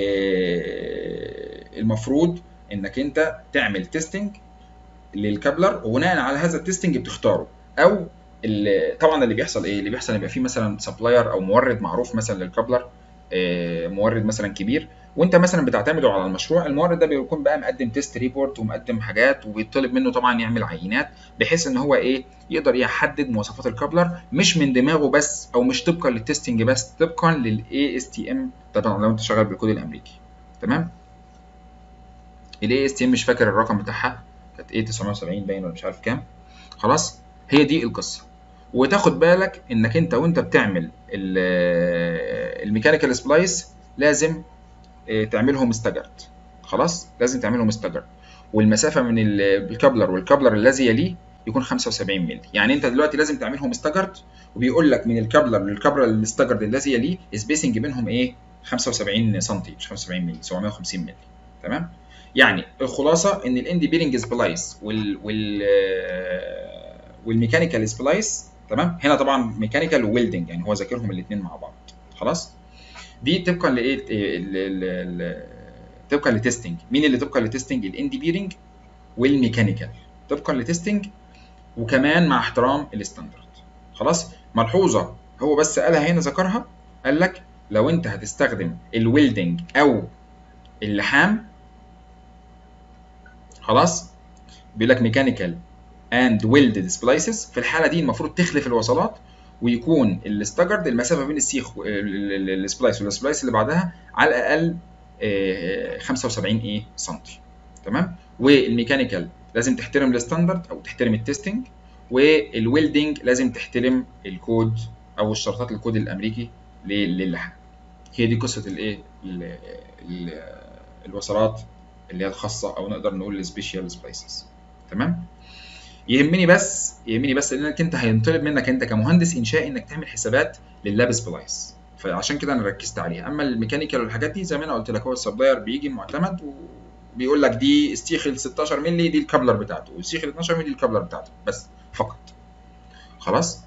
A: المفروض انك انت تعمل تيستنج للكابلر وبناء على هذا التيستنج بتختاره او اللي طبعا اللي بيحصل ايه اللي بيحصل يبقى في مثلا سبلاير او مورد معروف مثلا للكابلر مورد مثلا كبير وانت مثلا بتعتمده على المشروع المورد ده بيكون بقى مقدم تيست ريبورت ومقدم حاجات وبيطلب منه طبعا يعمل عينات بحيث ان هو ايه يقدر يحدد مواصفات الكابلر مش من دماغه بس او مش طبقا للتستنج بس طبقا للاي اس تي ام طبعا لو انت شغال بالكود الامريكي تمام الاي اس تي ام مش فاكر الرقم بتاعها كانت ايه 970 باين ولا مش عارف كام خلاص هي دي القصه وتاخد بالك انك انت وانت بتعمل الميكانيكال سبلايس لازم آه، تعملهم استجرت خلاص لازم تعملهم استجرت والمسافه من ال- الكابلر والكابلر الذي يليه يكون 75 مللي يعني انت دلوقتي لازم تعملهم استجرت وبيقول لك من الكابلر للكابلر الاستجرد الذي يليه سبيسنج بينهم ايه 75 سم مش 75 مللي 750 مللي تمام يعني الخلاصه ان الاند بيرنج سبلايس وال وال آه، والميكانيكال سبلايس تمام هنا طبعا ميكانيكال ويلدنج يعني هو ذاكرهم الاثنين مع بعض خلاص دي طبقا لايه ال- ال- ال- ال- طبقا لتستنج مين اللي طبقا لتستنج الاند بيرنج والميكانيكال طبقا لتستنج وكمان مع احترام الستاندرد خلاص ملحوظه هو بس قالها هنا ذكرها قال لك لو انت هتستخدم الويلدنج او اللحام خلاص بيقول لك ميكانيكال اند ويلدد سبلايسز في الحاله دي المفروض تخلف الوصلات ويكون الاستجرد المسافه بين السيخ و- ال- ال- السبلايس والسبلايس اللي بعدها على الاقل آه، 75 ايه سنتي تمام والميكانيكال لازم تحترم الستاندرد او تحترم التستنج والويلدنج لازم تحترم الكود او الشرطات الكود الامريكي لل- للحام هي دي قصه الايه ال- ال- الوصلات اللي هي الخاصه او نقدر نقول السبيشال سبلايسز تمام يهمني بس يهمني بس انك انت هينطلب منك انت كمهندس انشائي انك تعمل حسابات لللاب سبلايس فعشان كده انا ركزت عليها اما الميكانيكال والحاجات دي زي ما انا قلت لك هو السبلاير بيجي معتمد وبيقول لك دي ستيخ ال 16 مللي دي الكابلر بتاعته والستيخ ال 12 مللي الكابلر بتاعته بس فقط خلاص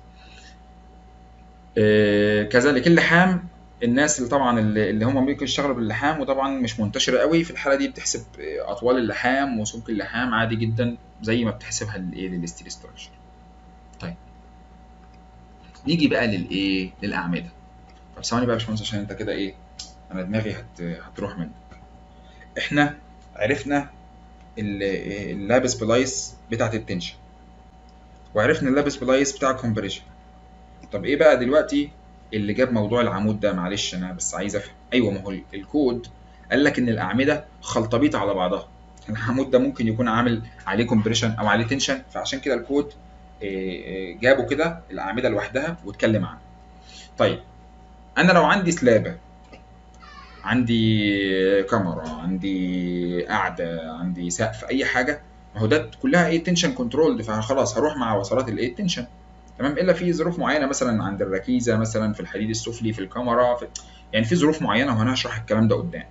A: آه كذلك اللحام الناس اللي طبعا اللي اللي هم ممكن يشتغلوا باللحام وطبعا مش منتشره قوي في الحاله دي بتحسب آه، اطوال اللحام وسمك اللحام عادي جدا زي ما بتحسبها للايه للستيل ستراكشر طيب نيجي بقى للايه للاعمده طب ثواني بقى يا باشمهندس عشان انت كده ايه انا دماغي هت... هتروح منك احنا عرفنا ال- اللاب سبلايس بتاعت التنشن وعرفنا اللاب سبلايس بتاع الكومبريشن طب ايه بقى دلوقتي اللي جاب موضوع العمود ده معلش انا بس عايز افهم ايوه ما هو الكود قال لك ان الاعمده خلطبيطه على بعضها العمود ده ممكن يكون عامل عليه كومبريشن او عليه تنشن فعشان كده الكود إيه، إيه، جابوا كده الاعمده لوحدها واتكلم عنها طيب انا لو عندي سلابه عندي كاميرا عندي قاعده عندي سقف اي حاجه ما هو ده كلها ايه تنشن كنترول فخلاص هروح مع وصلات الايه التنشن تمام الا في ظروف معينه مثلا عند الركيزه مثلا في الحديد السفلي في الكاميرا في يعني في ظروف معينه وأنا هشرح الكلام ده قدام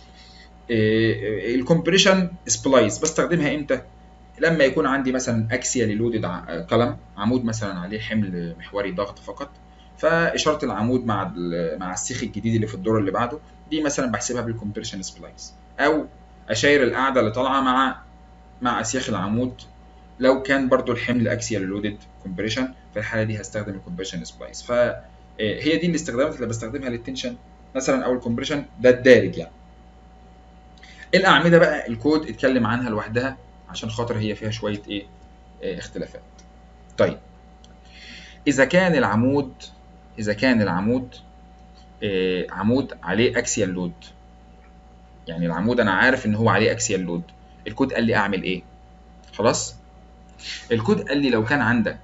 A: الكومبريشن سبلايس بستخدمها امتى لما يكون عندي مثلا اكسيالي لودد قلم عمود مثلا عليه حمل محوري ضغط فقط فاشاره العمود مع ال- مع السيخ الجديد اللي في الدور اللي بعده دي مثلا بحسبها بالكومبريشن سبلايس او اشاير القاعده اللي طالعه مع مع اسياخ العمود لو كان برضو الحمل اكسيال لودد كومبريشن في الحاله دي هستخدم الكومبريشن سبلايس فهي دي الاستخدامات اللي بستخدمها للتنشن مثلا او الكومبريشن ده الدارج يعني الاعمده بقى الكود اتكلم عنها لوحدها عشان خاطر هي فيها شويه ايه آه، اختلافات طيب اذا كان العمود اذا كان العمود آه، عمود عليه اكسيال لود يعني العمود انا عارف ان هو عليه اكسيال لود الكود قال لي اعمل ايه خلاص الكود قال لي لو كان عندك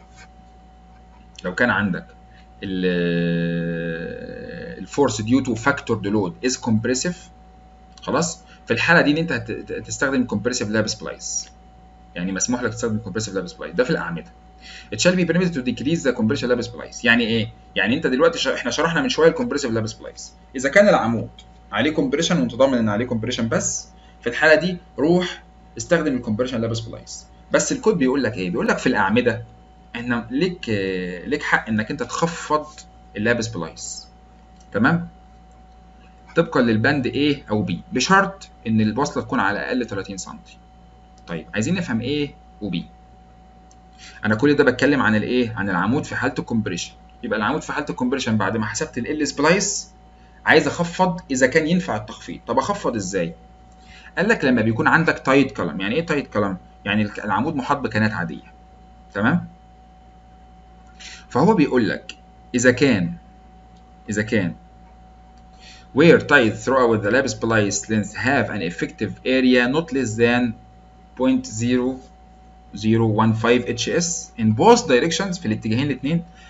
A: لو كان عندك الفورس ديو تو فاكتور لود از كومبريسيف خلاص في الحاله دي ان انت هت- هتستخدم كومبريسيف لاب سبلايس يعني مسموح لك تستخدم كومبريسيف لاب سبلايس ده في الاعمده it shall be permitted to decrease the compression lab splice يعني ايه يعني انت دلوقتي ش... احنا شرحنا من شويه الكومبريسيف لاب سبلايس اذا كان العمود عليه كومبريشن وانت ضامن ان عليه كومبريشن بس في الحاله دي روح استخدم الكومبريشن لاب سبلايس بس الكود بيقول لك ايه بيقول لك في الاعمده احنا ليك آه، ليك حق انك انت تخفض اللاب سبلايس تمام طبقا للبند A او B بشرط ان البوصله تكون على الاقل 30 سم طيب عايزين نفهم A و B انا كل ده بتكلم عن الايه عن العمود في حاله الكومبريشن يبقى العمود في حاله الكومبريشن بعد ما حسبت ال سبلايس عايز اخفض اذا كان ينفع التخفيض طب اخفض ازاي قال لك لما بيكون عندك تايت كلام يعني ايه تايت كلام يعني الك- العمود محاط بكنات عاديه تمام فهو بيقول لك اذا كان اذا كان where tied throughout the lab splice length have an effective area not less than 0.0015 HS in both directions في الاتجاهين الاثنين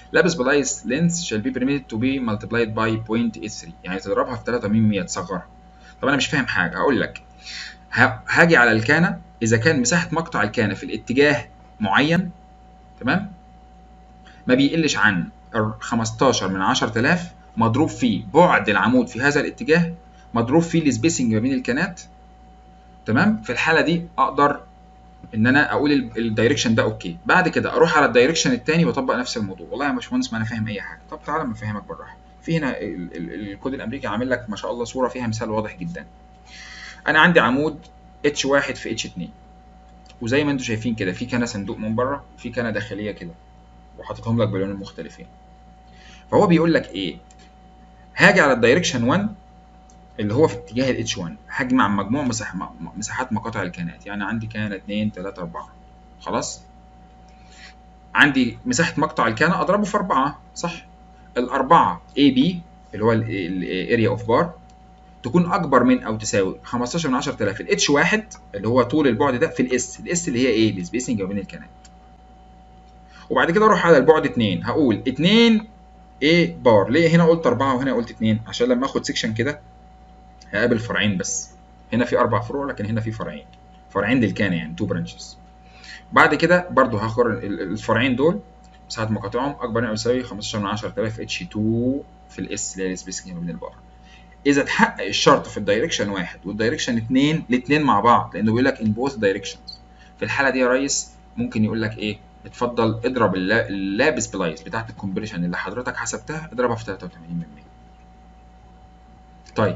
A: lab splice length shall be permitted to be multiplied by 0.83 يعني تضربها في 3 من 100 تصغرها طب انا مش فاهم حاجه هقول لك ه- هاجي على الكانه اذا كان مساحه مقطع الكانه في الاتجاه معين تمام ما بيقلش عن 15 من 10000 مضروب في بعد العمود في هذا الاتجاه مضروب في السبيسنج ما بين الكانات تمام في الحاله دي اقدر ان انا اقول ال- الدايركشن ده اوكي بعد كده اروح على الدايركشن الثاني واطبق نفس الموضوع والله يا باشمهندس ما انا فاهم اي حاجه طب تعالى ما افهمك بالراحه في هنا ال- ال- الكود الامريكي عامل لك ما شاء الله صوره فيها مثال واضح جدا انا عندي عمود اتش واحد في اتش 2 وزي ما انتم شايفين كده في كنه صندوق من بره وفي كنه داخليه كده وحاططهم لك بلونين مختلفين فهو بيقول لك ايه هاجي على الدايركشن 1 اللي هو في اتجاه الاتش 1 هجمع مجموع مساح م- مساحات مقاطع الكانات يعني عندي كانه 2 3 4 خلاص عندي مساحه مقطع الكانه اضربه في 4 صح الأربعة اي بي اللي هو الاريا اوف بار تكون اكبر من او تساوي 15 من 10000 الاتش واحد اللي هو طول البعد ده في الاس الاس اللي هي ايه السبيسنج ما بين الكانات وبعد كده اروح على البعد 2 هقول 2 ايه بار ليه هنا قلت 4 وهنا قلت 2 عشان لما اخد سيكشن كده هقابل فرعين بس هنا في اربع فروع لكن هنا في فرعين فرعين للكانه يعني تو برانشز بعد كده برضو هاخد ال- الفرعين دول مساحه مقاطعهم اكبر من او يساوي 15 من 10000 اتش 2 في الاس اللي هي السبيسنج ما بين البار اذا اتحقق الشرط في الدايركشن واحد والدايركشن اتنين الاثنين مع بعض لانه بيقول لك ان بوث دايركشنز في الحاله دي يا ريس ممكن يقول لك ايه اتفضل اضرب اللا- اللاب سبلايس بتاعت الكومبريشن اللي حضرتك حسبتها اضربها في 83 من 100 طيب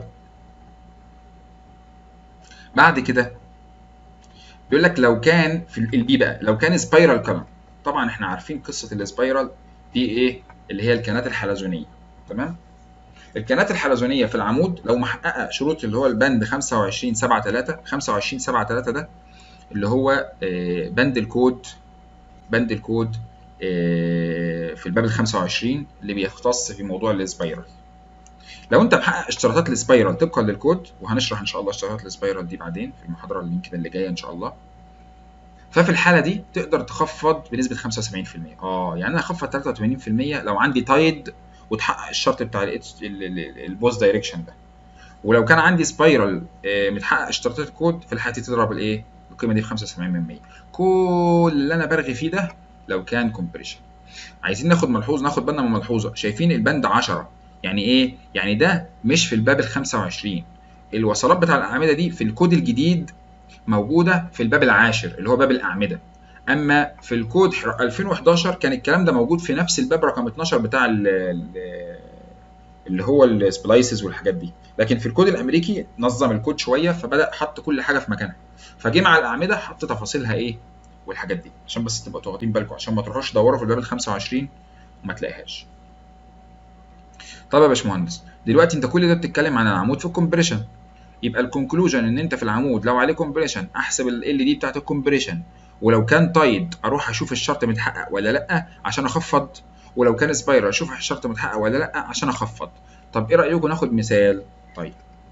A: بعد كده بيقول لك لو كان في البي بقى لو كان سبايرال كولم طبعا احنا عارفين قصه السبايرال دي ايه اللي هي الكانات الحلزونيه تمام الكانات الحلزونيه في العمود لو محققه شروط اللي هو البند 25 7 3 25 7 3 ده اللي هو آه، بند الكود بند الكود آه، في الباب ال 25 اللي بيختص في موضوع السبايرال لو انت محقق اشتراطات السبايرال طبقا للكود وهنشرح ان شاء الله اشتراطات السبايرال دي بعدين في المحاضره اللي يمكن اللي جايه ان شاء الله ففي الحاله دي تقدر تخفض بنسبه 75% اه يعني انا اخفض 83% لو عندي تايد وتحقق الشرط بتاع البوست دايركشن ده ولو كان عندي سبايرال متحقق اشتراطات الكود في الحاله دي تضرب الايه القيمه دي في 75% كل اللي انا برغي فيه ده لو كان كومبريشن عايزين ناخد ملحوظ ناخد بالنا من ملحوظه شايفين البند 10 يعني ايه يعني ده مش في الباب ال 25 الوصلات بتاع الاعمده دي في الكود الجديد موجوده في الباب العاشر اللي هو باب الاعمده اما في الكود 2011 كان الكلام ده موجود في نفس الباب رقم 12 بتاع ال ال اللي هو السبلايسز والحاجات دي لكن في الكود الامريكي نظم الكود شويه فبدا حط كل حاجه في مكانها فجه مع الاعمده حط تفاصيلها ايه والحاجات دي عشان بس تبقوا واخدين بالكم عشان ما تروحوش تدوروا في الباب ال 25 وما تلاقيهاش طب يا باشمهندس دلوقتي انت كل ده بتتكلم عن العمود في الكومبريشن يبقى الكونكلوجن ان انت في العمود لو عليه كومبريشن احسب ال دي بتاعت الكومبريشن ولو كان تايد اروح اشوف الشرط متحقق ولا لا عشان اخفض ولو كان سبايرال اشوف الشرط متحقق ولا لا عشان اخفض طب ايه رايكم ناخد مثال طيب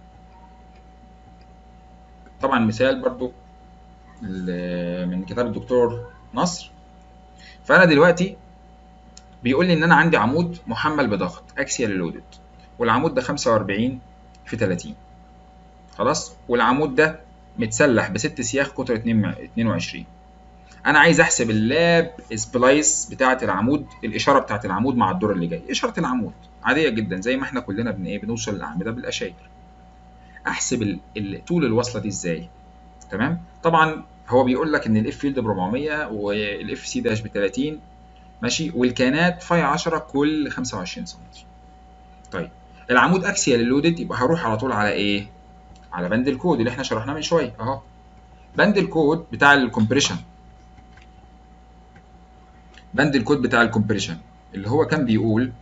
A: طبعا مثال برضو من كتاب الدكتور نصر فانا دلوقتي بيقول لي ان انا عندي عمود محمل بضغط اكسيال لودد والعمود ده 45 في 30 خلاص والعمود ده متسلح بست سياخ قطر 22 انا عايز احسب اللاب سبلايس بتاعه العمود الاشاره بتاعه العمود مع الدور اللي جاي اشاره العمود عاديه جدا زي ما احنا كلنا بن ايه بنوصل للاعمده بالاشاير احسب ال... ال... طول الوصله دي ازاي تمام طبعا هو بيقول لك ان الاف فيلد ب 400 والاف سي داش ب 30 ماشي والكانات فاي 10 كل 25 سم طيب العمود اكسيال لودد يبقى هروح على طول على ايه على بند الكود اللي احنا شرحناه من شويه اهو بند الكود بتاع الكومبريشن بند الكود بتاع الكومبريشن اللي هو كان بيقول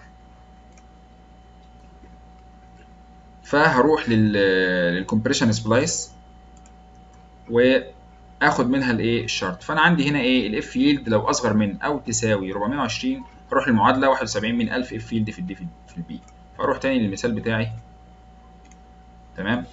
A: فهروح للكومبريشن سبلايس واخد منها الايه الشرط فانا عندي هنا ايه الاف يلد لو اصغر من او تساوي 420 هروح للمعادله 71 من 1000 اف يلد في الدي في البي فاروح تاني للمثال بتاعي تمام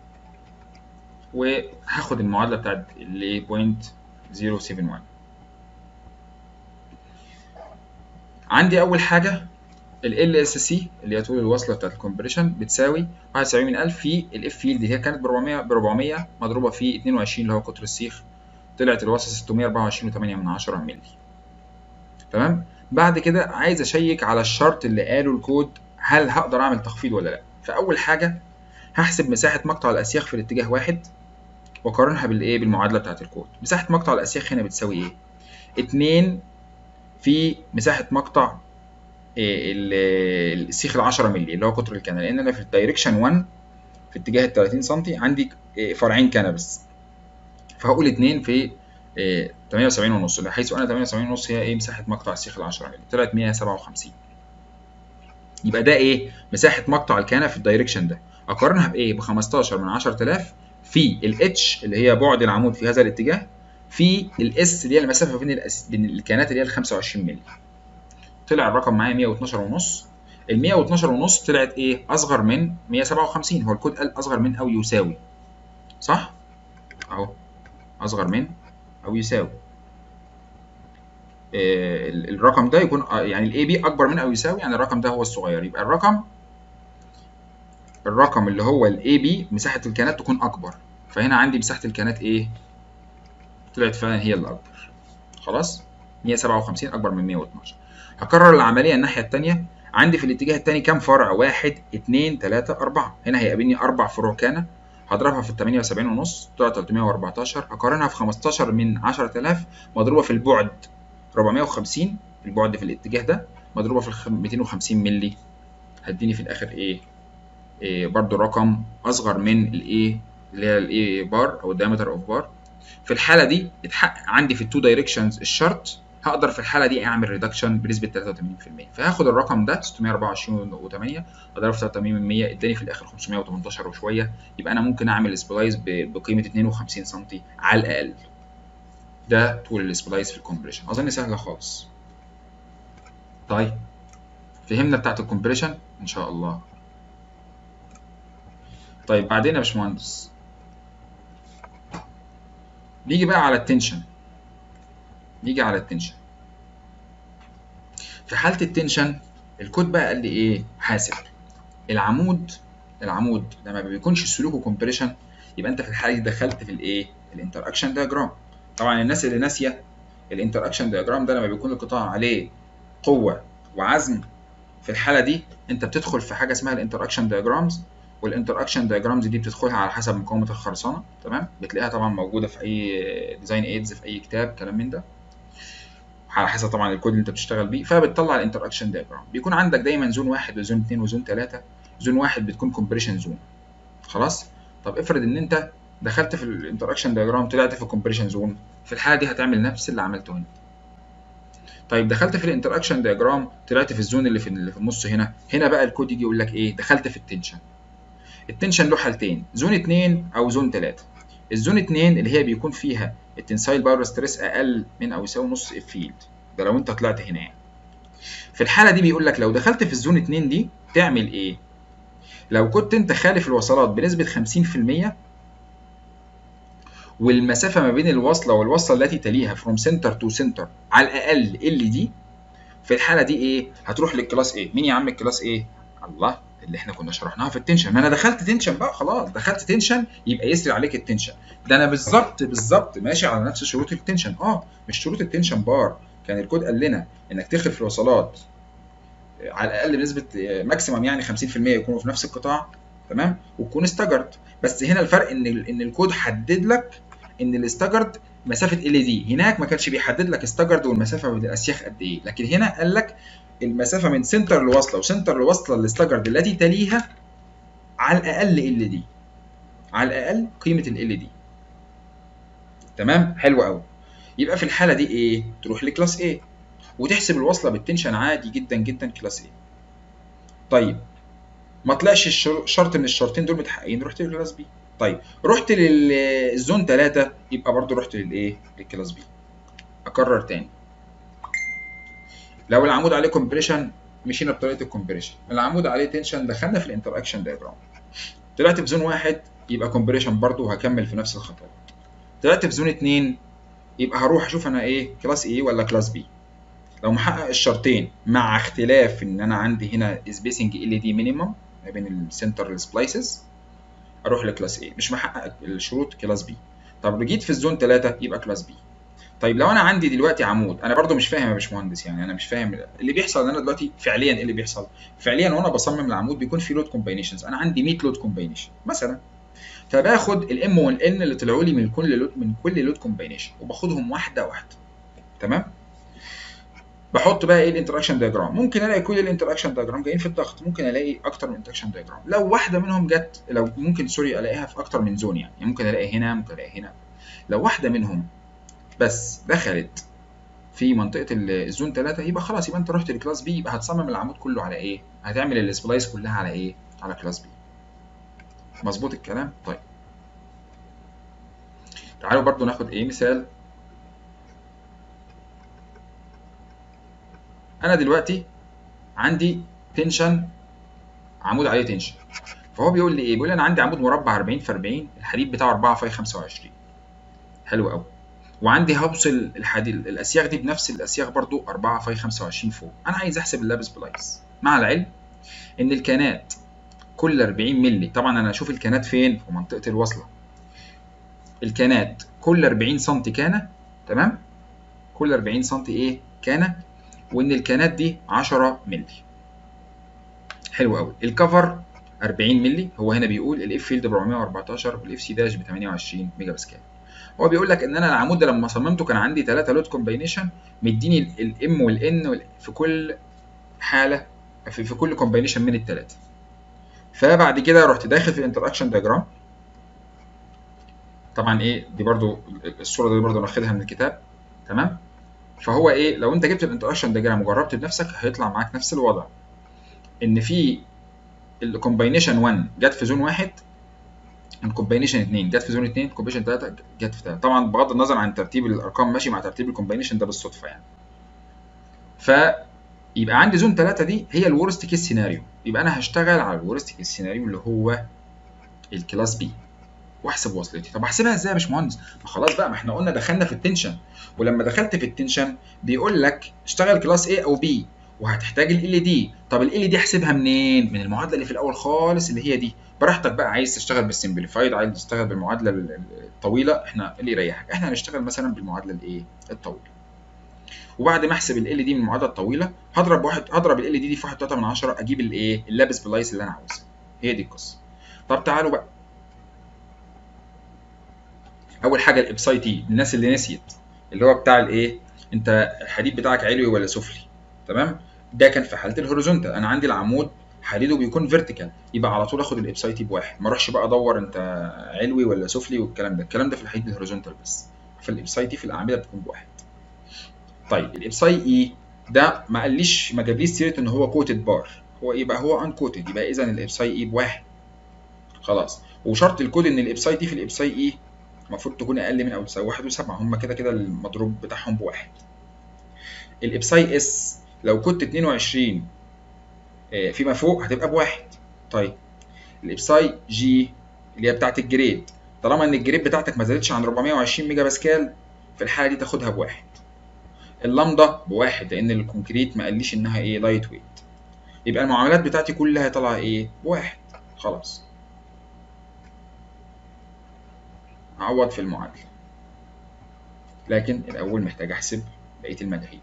A: وهاخد المعادله بتاعت اللي 0.071 عندي اول حاجه ال اس سي اللي هي طول الوصله بتاعت الكومبريشن بتساوي 71000 في الاف فيلد اللي هي كانت ب 400 ب 400 مضروبه في 22 اللي هو قطر السيخ طلعت الوصله 624.8 من 10 مللي تمام بعد كده عايز اشيك على الشرط اللي قاله الكود هل هقدر اعمل تخفيض ولا لا فاول حاجه هحسب مساحه مقطع الاسياخ في الاتجاه واحد واقارنها بالايه بالمعادله بتاعت الكود مساحه مقطع الاسياخ هنا بتساوي ايه 2 في مساحه مقطع السيخ ال 10 مللي اللي هو قطر الكنه لان انا في الدايركشن 1 في اتجاه ال 30 سم عندي فرعين كنه بس فهقول 2 في 78 ونص حيث انا 78 ونص هي ايه مساحه مقطع السيخ ال 10 مللي طلعت 157 يبقى ده ايه مساحه مقطع الكنه في الدايركشن ده اقارنها بايه ب 15 من 10000 في الاتش اللي هي بعد العمود في هذا الاتجاه في الاس اللي هي المسافه بين الأس... بين الكانات اللي هي ال 25 مللي طلع الرقم معايا 112 ونص ال 112 ونص طلعت ايه اصغر من 157 هو الكود قال اصغر من او يساوي صح اهو اصغر من او يساوي إيه الرقم ده يكون يعني الاي بي اكبر من او يساوي يعني الرقم ده هو الصغير يبقى الرقم الرقم اللي هو الاي بي مساحه الكانات تكون اكبر فهنا عندي مساحه الكانات ايه طلعت فعلا هي اللي اكبر خلاص 157 اكبر من 112 هكرر العمليه الناحيه الثانيه عندي في الاتجاه الثاني كام فرع واحد اتنين تلاتة أربعة هنا هيقابلني أربع فروع كان هضربها في التمانية وسبعين ونص طلع تلتمية وأربعتاشر هقارنها في خمستاشر من عشرة آلاف مضروبة في البعد ربعمية وخمسين البعد في الاتجاه ده مضروبة في ميتين وخمسين ملي هتديني في الآخر إيه, إيه برضو رقم أصغر من الإيه اللي هي الإيه بار أو الدايمتر أوف بار في الحالة دي اتحقق عندي في التو دايركشنز الشرط هقدر في الحاله دي اعمل ريدكشن بنسبه 83% فهاخد الرقم ده 624.8 اضرب في 83% اداني في الاخر 518 وشويه يبقى انا ممكن اعمل سبلايس بقيمه 52 سم على الاقل ده طول السبلايس في الكومبريشن اظن سهله خالص طيب فهمنا بتاعت الكومبريشن ان شاء الله طيب بعدين يا باشمهندس نيجي بقى على التنشن نيجي على التنشن في حالة التنشن الكود بقى قال لي ايه حاسب العمود العمود لما ما بيكونش سلوكه كومبريشن يبقى انت في الحالة دي دخلت في الايه الانتر اكشن دياجرام طبعا الناس اللي ناسيه الانتر اكشن دياجرام ده لما بيكون القطاع عليه قوة وعزم في الحالة دي انت بتدخل في حاجة اسمها الانتر اكشن دياجرامز والانتر اكشن دياجرامز دي بتدخلها على حسب مقاومة الخرسانة تمام بتلاقيها طبعا موجودة في اي ديزاين ايدز في اي كتاب كلام من ده على حسب طبعا الكود اللي انت بتشتغل بيه فبتطلع الانتر اكشن دايجرام بيكون عندك دايما زون واحد وزون اثنين وزون ثلاثه زون واحد بتكون كومبريشن زون خلاص طب افرض ان انت دخلت في الانتر اكشن دايجرام طلعت في كومبريشن زون في الحاله دي هتعمل نفس اللي عملته هنا طيب دخلت في الانتر اكشن دايجرام طلعت في الزون اللي في اللي في النص هنا هنا بقى الكود يجي يقول لك ايه دخلت في التنشن التنشن له حالتين زون 2 او زون 3 الزون 2 اللي هي بيكون فيها التنسايل باور ستريس اقل من او يساوي نص اف فيلد ده لو انت طلعت هنا يعني في الحاله دي بيقول لك لو دخلت في الزون 2 دي تعمل ايه لو كنت انت خالف الوصلات بنسبه 50% والمسافه ما بين الوصله والوصله التي تليها فروم سنتر تو سنتر على الاقل ال دي في الحاله دي ايه هتروح للكلاس ايه مين يا عم الكلاس ايه الله اللي احنا كنا شرحناها في التنشن ما انا دخلت تنشن بقى خلاص دخلت تنشن يبقى يسري عليك التنشن ده انا بالظبط بالظبط ماشي على نفس شروط التنشن اه مش شروط التنشن بار كان الكود قال لنا انك تخلف في الوصلات على الاقل بنسبه ماكسيمم يعني 50% يكونوا في نفس القطاع تمام وتكون استجرد بس هنا الفرق ان ان الكود حدد لك ان الاستجرد مسافه ال دي هناك ما كانش بيحدد لك استجرد والمسافه بين الاسياخ قد ايه لكن هنا قال لك المسافه من سنتر لوصله وسنتر لوصله الاستجرد التي تليها على الاقل ال دي على الاقل قيمه ال دي تمام حلو قوي يبقى في الحاله دي ايه تروح لكلاس A وتحسب الوصله بالتنشن عادي جدا جدا كلاس A طيب ما طلعش شرط من الشرطين دول متحققين رحت لكلاس B طيب رحت للزون 3 يبقى برضو رحت للايه للكلاس B اكرر تاني لو العمود عليه كومبريشن مشينا بطريقه الكومبريشن العمود عليه تنشن دخلنا في الانتر اكشن دايجرام طلعت في زون واحد يبقى كومبريشن برضو وهكمل في نفس الخطوات طلعت في زون 2 يبقى هروح اشوف انا ايه كلاس ايه ولا كلاس بي لو محقق الشرطين مع اختلاف ان انا عندي هنا سبيسنج ال دي مينيمم ما بين السنتر سبلايسز اروح لكلاس A مش محقق الشروط كلاس B طب جيت في الزون 3 يبقى كلاس B طيب لو انا عندي دلوقتي عمود انا برضو مش فاهم يا باشمهندس يعني انا مش فاهم اللي بيحصل ان انا دلوقتي فعليا ايه اللي بيحصل فعليا وانا بصمم العمود بيكون في لود كومباينيشنز انا عندي 100 لود كومباينيشن مثلا فباخد الام والان اللي طلعوا لي من كل لود من كل لود كومباينيشن وباخدهم واحده واحده تمام بحط بقى ايه الانتراكشن دايجرام ممكن الاقي كل الانتراكشن دايجرام جايين في الضغط ممكن الاقي اكتر من انتراكشن دايجرام لو واحده منهم جت لو ممكن سوري الاقيها في اكتر من زون يعني ممكن الاقي هنا ممكن الاقي هنا لو واحده منهم بس دخلت في منطقه الزون 3 يبقى خلاص يبقى انت رحت لكلاس بي يبقى هتصمم العمود كله على ايه هتعمل السبلايس كلها على ايه على كلاس بي مظبوط الكلام طيب تعالوا برضو ناخد ايه مثال انا دلوقتي عندي تنشن عمود عليه تنشن فهو بيقول لي ايه بيقول لي انا عندي عمود مربع 40 في 40 الحديد بتاعه 4 في 25 حلو قوي وعندي هوصل الحديد الاسياغ دي بنفس الاسياغ برضو 4 في 25 فوق انا عايز احسب اللابس بلايس مع العلم ان الكانات كل 40 مللي طبعا انا اشوف الكانات فين في منطقه الوصله الكانات كل 40 سم كانه تمام كل 40 سم ايه كانه وان الكانات دي 10 مللي حلو قوي الكفر 40 مللي هو هنا بيقول الاف فيلد ب 414 والاف سي داش ب 28 ميجا باسكال هو بيقول لك ان انا العمود ده لما صممته كان عندي 3 لود كومباينيشن مديني الام والان في كل حاله في, في كل كومباينيشن من الثلاثه فبعد كده رحت داخل في الانتراكشن دياجرام طبعا ايه دي برضو الصوره دي برضو واخدها من الكتاب تمام فهو ايه لو انت جبت الانتراكشن دياجرام وجربت بنفسك هيطلع معاك نفس الوضع ان في الكومباينيشن 1 جت في زون واحد الكومباينيشن 2 جت في زون 2 الكومباينيشن 3 جت في 3 طبعا بغض النظر عن ترتيب الارقام ماشي مع ترتيب الكومباينيشن ده بالصدفه يعني فيبقى عندي زون 3 دي هي الورست كيس سيناريو يبقى انا هشتغل على الورست كيس سيناريو اللي هو الكلاس بي واحسب وصلتي طب احسبها ازاي يا باشمهندس ما خلاص بقى ما احنا قلنا دخلنا في التنشن ولما دخلت في التنشن بيقول لك اشتغل كلاس A او B وهتحتاج ال دي طب ال دي احسبها منين من المعادله اللي في الاول خالص اللي هي دي براحتك بقى عايز تشتغل بالسمبليفايد عايز تشتغل بالمعادله الطويله احنا اللي يريحك احنا هنشتغل مثلا بالمعادله الايه الطويله وبعد ما احسب ال دي من المعادله الطويله هضرب واحد هضرب ال دي دي في 1.3 من 10 اجيب الايه اللابس بلايس اللي انا عاوزها هي دي القصه طب تعالوا بقى اول حاجه الابساي تي الناس اللي نسيت اللي هو بتاع الايه انت الحديد بتاعك علوي ولا سفلي تمام ده كان في حاله الهوريزونتال انا عندي العمود حديده بيكون فيرتيكال يبقى على طول اخد الابساي تي بواحد ما اروحش بقى ادور انت علوي ولا سفلي والكلام ده الكلام ده في الحديد الهوريزونتال بس فالابساي تي في الاعمده بتكون بواحد طيب الابساي اي ده ما قاليش ما جابليش سيره ان هو كوتد بار هو يبقى هو ان كوتد يبقى اذا الابساي اي بواحد خلاص وشرط الكود ان الابساي تي في الابساي اي المفروض تكون اقل من او تساوي واحد وسبعة هم كده كده المضروب بتاعهم بواحد الابساي اس لو كنت 22 فيما فوق هتبقى بواحد طيب الابساي جي اللي هي بتاعت الجريد طالما ان الجريد بتاعتك ما زادتش عن 420 ميجا باسكال في الحاله دي تاخدها بواحد اللامدا بواحد لان الكونكريت ما قاليش انها ايه لايت ويت يبقى المعاملات بتاعتي كلها طالعه ايه بواحد خلاص اعوض في المعادله لكن الاول محتاج احسب بقيه المجاهيل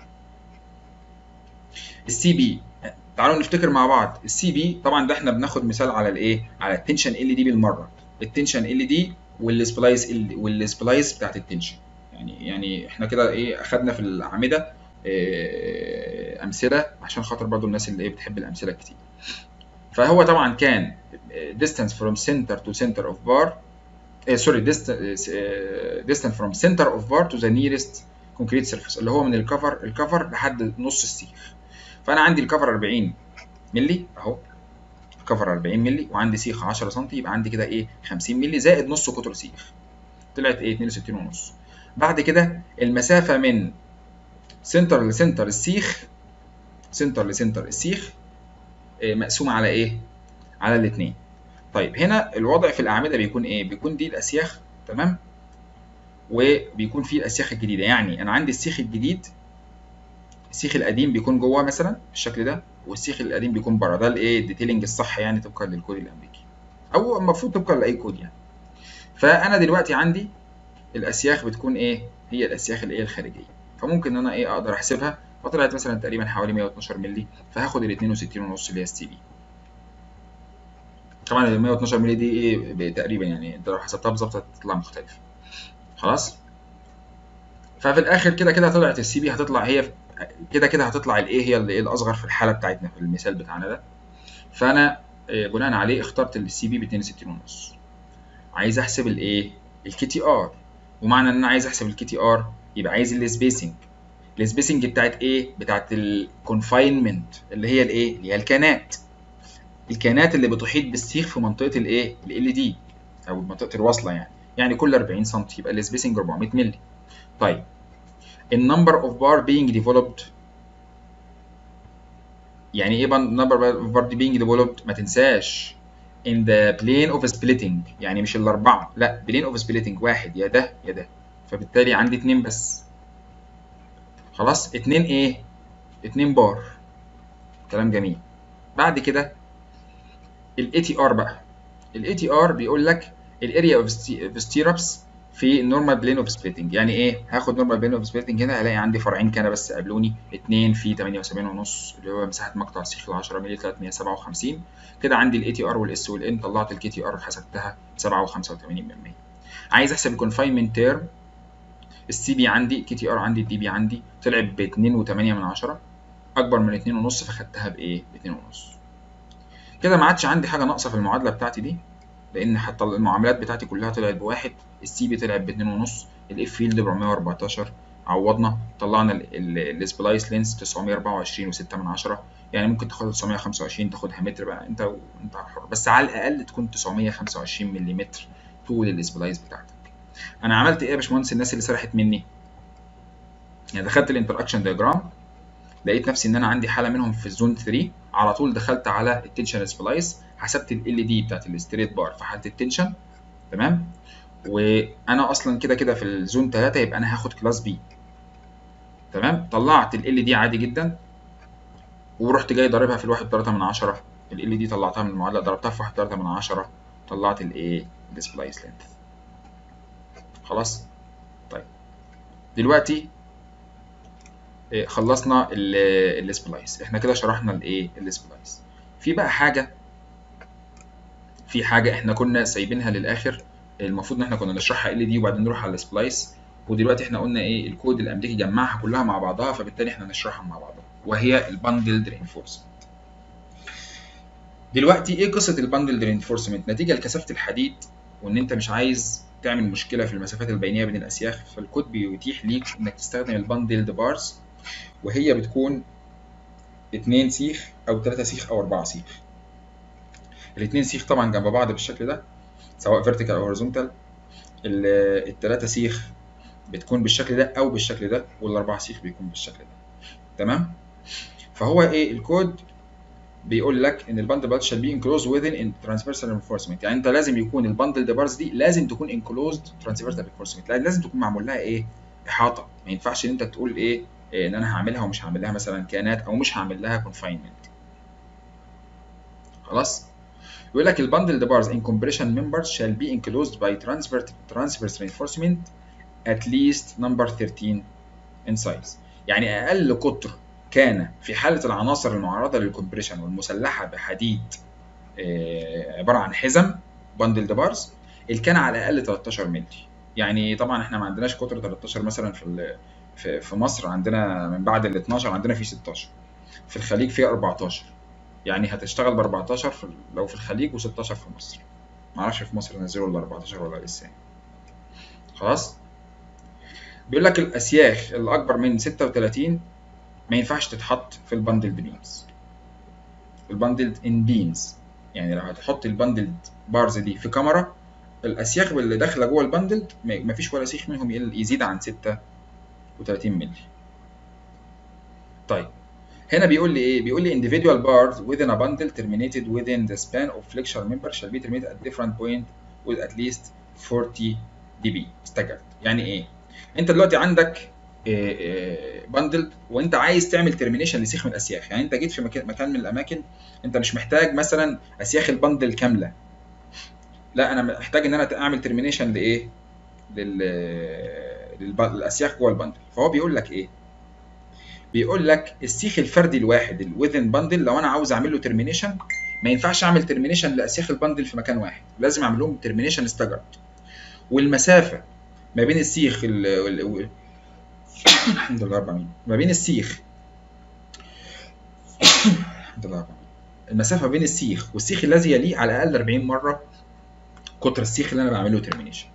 A: السي بي تعالوا نفتكر مع بعض السي بي طبعا ده احنا بناخد مثال على الايه على التنشن ال دي بالمره التنشن ال دي والسبلايس ال والسبلايس بتاعت التنشن يعني يعني احنا كده ايه اخدنا في الاعمده إيه امثله عشان خاطر برضو الناس اللي ايه بتحب الامثله كتير فهو طبعا كان distance from center to center of bar سوري distance from center of bar to the nearest concrete surface اللي هو من الكفر الكفر لحد نص السيخ فانا عندي الكفر 40 مللي اهو الكفر 40 مللي وعندي سيخ 10 سم يبقى عندي كده ايه 50 مللي زائد نص قطر سيخ طلعت ايه 62 ونص بعد كده المسافه من سنتر لسنتر السيخ سنتر لسنتر السيخ إيه مقسومه على ايه على الاثنين طيب هنا الوضع في الاعمده بيكون ايه بيكون دي الاسياخ تمام وبيكون فيه الاسياخ الجديده يعني انا عندي السيخ الجديد السيخ القديم بيكون جوه مثلا بالشكل ده والسيخ القديم بيكون بره ده الايه الديتيلنج الصح يعني طبقا للكود الامريكي او المفروض طبقا لاي كود يعني فانا دلوقتي عندي الاسياخ بتكون ايه هي الاسياخ الايه الخارجيه فممكن ان انا ايه اقدر احسبها فطلعت مثلا تقريبا حوالي 112 مللي فهاخد ال 62 ونص اللي هي اس تي بي طبعا ال 112 مللي دي ايه تقريبا يعني انت لو حسبتها بالظبط هتطلع مختلف خلاص ففي الاخر كده كده طلعت السي بي هتطلع هي كده كده هتطلع الايه هي اللي الاصغر في الحاله بتاعتنا في المثال بتاعنا ده فانا بناء عليه اخترت السي بي ب 62 ونص عايز احسب الايه الكي تي ار ومعنى ان انا عايز احسب الكي تي ار يبقى عايز السبيسنج السبيسنج بتاعت ايه بتاعت الكونفاينمنت اللي هي الايه اللي هي الكانات الكانات اللي بتحيط بالسيخ في منطقه الايه ال دي او منطقه الوصله يعني يعني كل 40 سم يبقى السبيسنج 400 مللي طيب النمبر اوف بار being developed يعني ايه number of bar being developed ما تنساش in the plane of splitting يعني مش الاربعه لا plane of splitting واحد يا ده يا ده فبالتالي عندي اتنين بس خلاص اتنين ايه اتنين بار كلام جميل بعد كده الاي تي ار بقى الاي تي ار بيقول لك الاريا اوف ستيرابس في النورمال بلين اوف سبليتنج يعني ايه هاخد نورمال بلين اوف سبليتنج هنا هلاقي عندي فرعين كان بس قابلوني اتنين في 78 ونص اللي هو مساحه مقطع السيخ ال 10 مللي 357 كده عندي الاي تي ار والاس والان طلعت الكي تي ار حسبتها 7.85 عايز احسب الكونفاينمنت تيرم السي بي عندي كي تي ار عندي الدي بي عندي طلع ب 2.8 من 10 اكبر من 2 ونص فخدتها بايه ب 2 ونص كده ما عادش عندي حاجه ناقصه في المعادله بتاعتي دي لان حتى المعاملات بتاعتي كلها طلعت بواحد السي بي طلعت ب 2 ونص الاف فيلد 414 عوضنا طلعنا السبلايس لينس 924 و6 من 10 يعني ممكن تاخدها 925 تاخدها متر بقى انت وانت حر بس على الاقل تكون 925 ملم طول السبلايس بتاعتك انا عملت ايه يا باشمهندس الناس اللي سرحت مني يعني دخلت الانتراكشن دياجرام لقيت نفسي ان انا عندي حاله منهم في الزون 3 على طول دخلت على التنشن سبلايس حسبت ال دي بتاعت الستريت بار في حاله التنشن تمام وانا اصلا كده كده في الزون 3 يبقى انا هاخد كلاس بي تمام طلعت ال دي عادي جدا ورحت جاي ضاربها في الواحد تلاتة من عشرة ال دي طلعتها من المعادله ضربتها في واحد تلاتة من عشرة طلعت الايه السبلايس لينث خلاص طيب دلوقتي خلصنا السبلايس احنا كده شرحنا الايه السبلايس في بقى حاجه في حاجه احنا كنا سايبينها للاخر المفروض ان احنا كنا نشرحها ال دي وبعدين نروح على السبلايس ودلوقتي احنا قلنا ايه الكود الامريكي جمعها كلها مع بعضها فبالتالي احنا نشرحها مع بعضها وهي الباندلد رينفورسمنت دلوقتي ايه قصه الباندلد رينفورسمنت نتيجه لكثافه الحديد وان انت مش عايز تعمل مشكله في المسافات البينيه بين الاسياخ فالكود بيتيح ليك انك تستخدم الباندلد بارز وهي بتكون اتنين سيخ او تلاتة سيخ او اربعة سيخ الاتنين سيخ طبعا جنب بعض بالشكل ده سواء فيرتيكال او هوريزونتال التلاتة سيخ بتكون بالشكل ده او بالشكل ده والاربعة سيخ بيكون بالشكل ده تمام فهو ايه الكود بيقول لك ان الباندل بارز شال بي انكلوز within in transversal reinforcement يعني انت لازم يكون الباندل بارز دي لازم تكون انكلوزد transversal reinforcement لازم تكون معمول لها ايه احاطه ما ينفعش ان انت تقول ايه ان انا هعملها ومش هعمل لها مثلا كانات او مش هعمل لها confinement خلاص يقول لك الباندل بارز in compression members shall be enclosed by transverse transverse reinforcement at least number 13 in size يعني اقل قطر كان في حاله العناصر المعرضه للكمبريشن والمسلحه بحديد عباره عن حزم باندل بارز اللي كان على الاقل 13 مللي يعني طبعا احنا ما عندناش قطر 13 مثلا في في في مصر عندنا من بعد ال 12 عندنا في 16 في الخليج في 14 يعني هتشتغل ب 14 في لو في الخليج و16 في مصر معرفش في مصر نزلوا ال 14 ولا لسه خلاص بيقول لك الاسياخ اللي اكبر من 36 ما ينفعش تتحط في الباندلد بيمز الباندلد ان بيمز يعني لو هتحط الباندلد بارز دي في كاميرا الاسياخ اللي داخله جوه الباندلد ما فيش ولا سيخ منهم يزيد عن 36 مللي طيب هنا بيقول لي ايه بيقول لي individual bars within a bundle terminated within the span of flexure member shall be terminated at different point with at least 40 dB staggered يعني ايه انت دلوقتي عندك بندل وانت عايز تعمل ترمينيشن لسيخ من الاسياخ يعني انت جيت في مكان مكان من الاماكن انت مش محتاج مثلا اسياخ البندل كامله لا انا محتاج ان انا اعمل ترمينيشن لايه لل للب- للاسياخ جوه البندل فهو بيقول لك ايه بيقول لك السيخ الفردي الواحد الوذن بندل لو انا عاوز اعمل له ترمينيشن ما ينفعش اعمل ترمينيشن لاسياخ البندل في مكان واحد لازم اعمل لهم ترمينيشن استجرد والمسافه ما بين السيخ ال... ال... الحمد لله رب العالمين ما بين السيخ الحمد لله رب العالمين المسافه بين السيخ والسيخ الذي يليه على الاقل 40 مره قطر السيخ اللي انا بعمل له ترمينيشن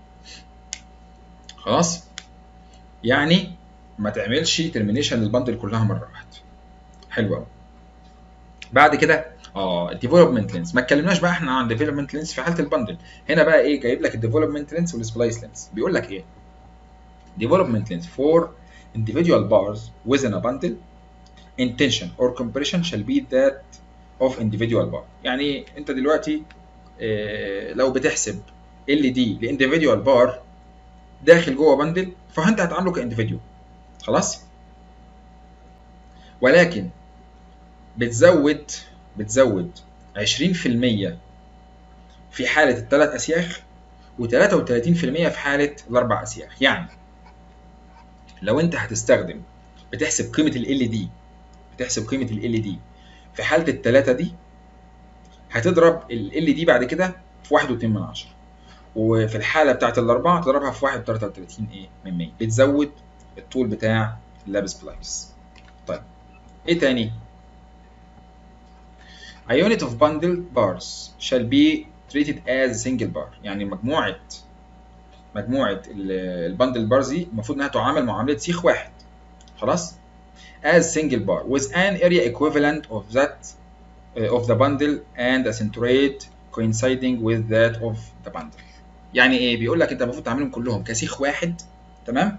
A: خلاص يعني ما تعملش ترمينيشن للبندل كلها مره واحده حلو قوي بعد كده اه الديفلوبمنت لينس ما اتكلمناش بقى احنا عن ديفلوبمنت لينس في حاله البندل هنا بقى ايه جايب لك الديفلوبمنت لينس والسبلايس لينس بيقول لك ايه development length for individual bars within a bundle in tension or compression shall be that of individual bar يعني انت دلوقتي اه لو بتحسب ال دي لانديفيديوال بار داخل جوه بندل فانت هتعامله كانديفيديوال خلاص ولكن بتزود بتزود 20% في حاله الثلاث اسياخ و33% في حاله الاربع اسياخ يعني لو انت هتستخدم بتحسب قيمه ال دي بتحسب قيمه ال دي في حاله الثلاثه دي هتضرب ال دي بعد كده في 1.2 من عشرة وفي الحاله بتاعت الاربعه تضربها في 1.33 ايه من 100 بتزود الطول بتاع اللابس بلايس طيب ايه تاني A unit of bundled bars shall be treated as a single bar يعني مجموعة مجموعة البندل بارز دي المفروض انها تعامل معاملة سيخ واحد خلاص as single bar with an area equivalent of that uh, of the bundle and a centroid coinciding with that of the bundle يعني ايه بيقول لك انت المفروض تعملهم كلهم كسيخ واحد تمام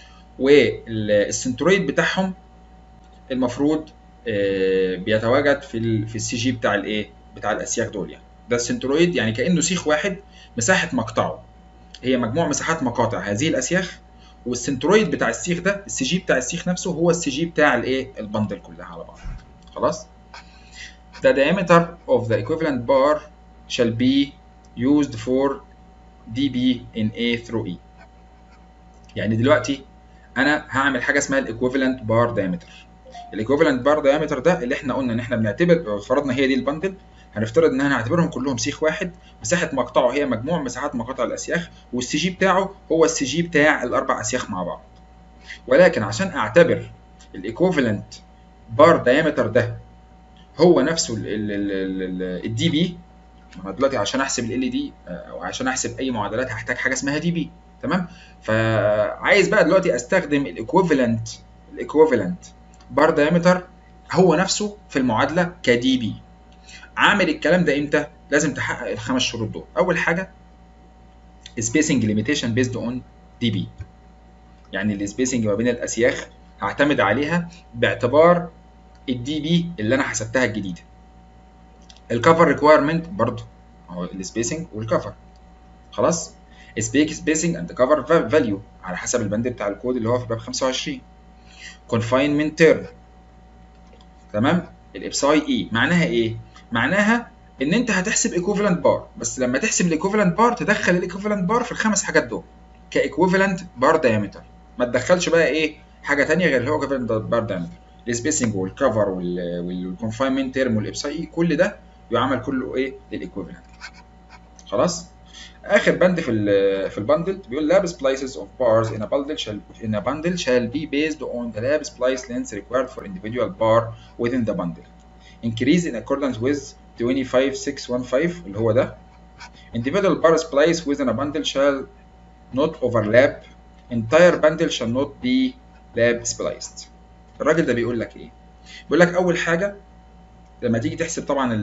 A: والسنترويد بتاعهم المفروض آه، بيتواجد في ال في السي جي بتاع الايه بتاع الاسياخ دول يعني ده السنترويد يعني كانه سيخ واحد مساحه مقطعه هي مجموع مساحات مقاطع هذه الاسياخ والسنترويد بتاع السيخ ده السي جي بتاع السيخ نفسه هو السي جي بتاع الايه البندل كلها على بعض خلاص The diameter of the equivalent bar shall be used for dB in A through E يعني دلوقتي انا هعمل حاجه اسمها الايكويفالنت بار دايمتر الايكويفالنت بار دايمتر ده اللي احنا قلنا ان احنا بنعتبر فرضنا هي دي البندل هنفترض ان احنا هنعتبرهم كلهم سيخ واحد مساحه مقطعه هي مجموع مساحات مقاطع الاسياخ والسي جي بتاعه هو السي جي بتاع الاربع اسياخ مع بعض ولكن عشان اعتبر الايكويفالنت بار دايمتر ده هو نفسه الدي بي انا دلوقتي عشان احسب ال دي او عشان احسب اي معادلات هحتاج حاجه اسمها دي بي تمام فعايز بقى دلوقتي استخدم الايكويفالنت الايكويفالنت بار دايمتر هو نفسه في المعادله كدي بي عامل الكلام ده امتى لازم تحقق الخمس شروط دول اول حاجه spacing limitation based on dB يعني السبيسنج ما بين الاسياخ هعتمد عليها باعتبار الدي بي اللي انا حسبتها الجديده الكفر ريكويرمنت برضه هو السبيسنج والكفر خلاص spacing and cover value على حسب البند بتاع الكود اللي هو في باب 25 confinement term تمام الابساي اي معناها ايه معناها ان انت هتحسب ايكوفالنت بار بس لما تحسب الايكوفالنت بار تدخل الايكوفالنت بار في الخمس حاجات دول كايكوفالنت بار دايمتر ما تدخلش بقى ايه حاجه ثانيه غير اللي هو ايكوفالنت بار دايمتر السبيسنج والكفر والكونفاينمنت تيرم والابساي اي كل ده يعمل كله ايه للايكوفالنت خلاص اخر بند في ال في البندل بيقول lab splices of bars in a bundle shall in a bundle shall be based on the lab splice length required for individual bar within the bundle increase in accordance with 25615 اللي هو ده individual bar splice within a bundle shall not overlap entire bundle shall not be lab spliced الراجل ده بيقول لك ايه بيقول لك اول حاجه لما تيجي تحسب طبعا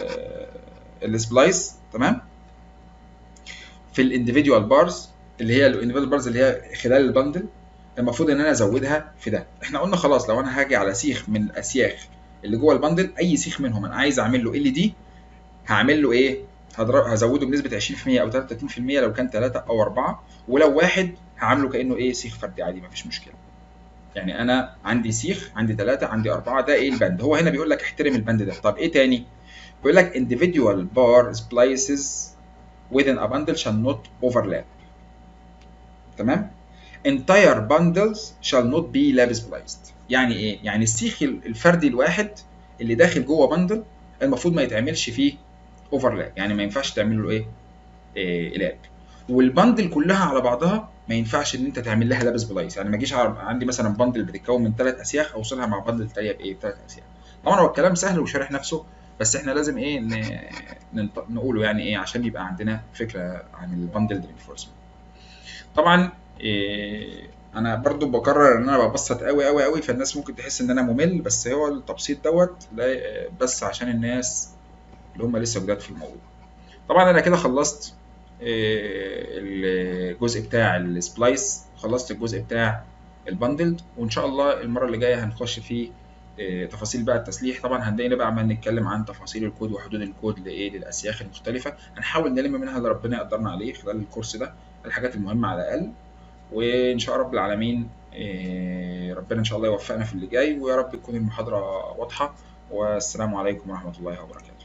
A: السبلايس تمام في الانديفيدوال بارز اللي هي الانديفيدوال بارز اللي هي خلال البندل المفروض ان انا ازودها في ده احنا قلنا خلاص لو انا هاجي على سيخ من الاسياخ اللي جوه البندل اي سيخ منهم انا عايز اعمل له ال دي هعمل له ايه هضرب هزوده بنسبه 20% او 33% لو كان 3 او 4 ولو واحد هعامله كانه ايه سيخ فردي عادي مفيش مشكله يعني انا عندي سيخ عندي ثلاثة عندي أربعة ده ايه البند هو هنا بيقول لك احترم البند ده طب ايه تاني بيقول لك individual bar splices within a bundle shall not overlap تمام entire bundles shall not be lab spliced يعني ايه يعني السيخ الفردي الواحد اللي داخل جوه بندل المفروض ما يتعملش فيه اوفرلاب يعني ما ينفعش تعمل له ايه, إيه لاب والبندل كلها على بعضها ما ينفعش ان انت تعمل لها لاب سبلايس يعني ما اجيش عندي مثلا بندل بتتكون من ثلاث اسياخ اوصلها مع بندل تانيه بايه بثلاث اسياخ طبعا هو الكلام سهل وشارح نفسه بس احنا لازم ايه نقوله يعني ايه عشان يبقى عندنا فكره عن البندل رينفورسمنت طبعا إيه انا برضو بكرر ان انا ببسط قوي قوي قوي فالناس ممكن تحس ان انا ممل بس هو التبسيط دوت بس عشان الناس اللي هم لسه جداد في الموضوع طبعا انا كده خلصت الجزء بتاع السبلايس خلصت الجزء بتاع البندلد وان شاء الله المره اللي جايه هنخش في تفاصيل بقى التسليح طبعا هنلاقينا بقى عمال نتكلم عن تفاصيل الكود وحدود الكود لايه للاسياخ المختلفه هنحاول نلم منها اللي ربنا يقدرنا عليه خلال الكورس ده الحاجات المهمه على الاقل وان شاء رب العالمين ربنا ان شاء الله يوفقنا في اللي جاي ويا رب تكون المحاضره واضحه والسلام عليكم ورحمه الله وبركاته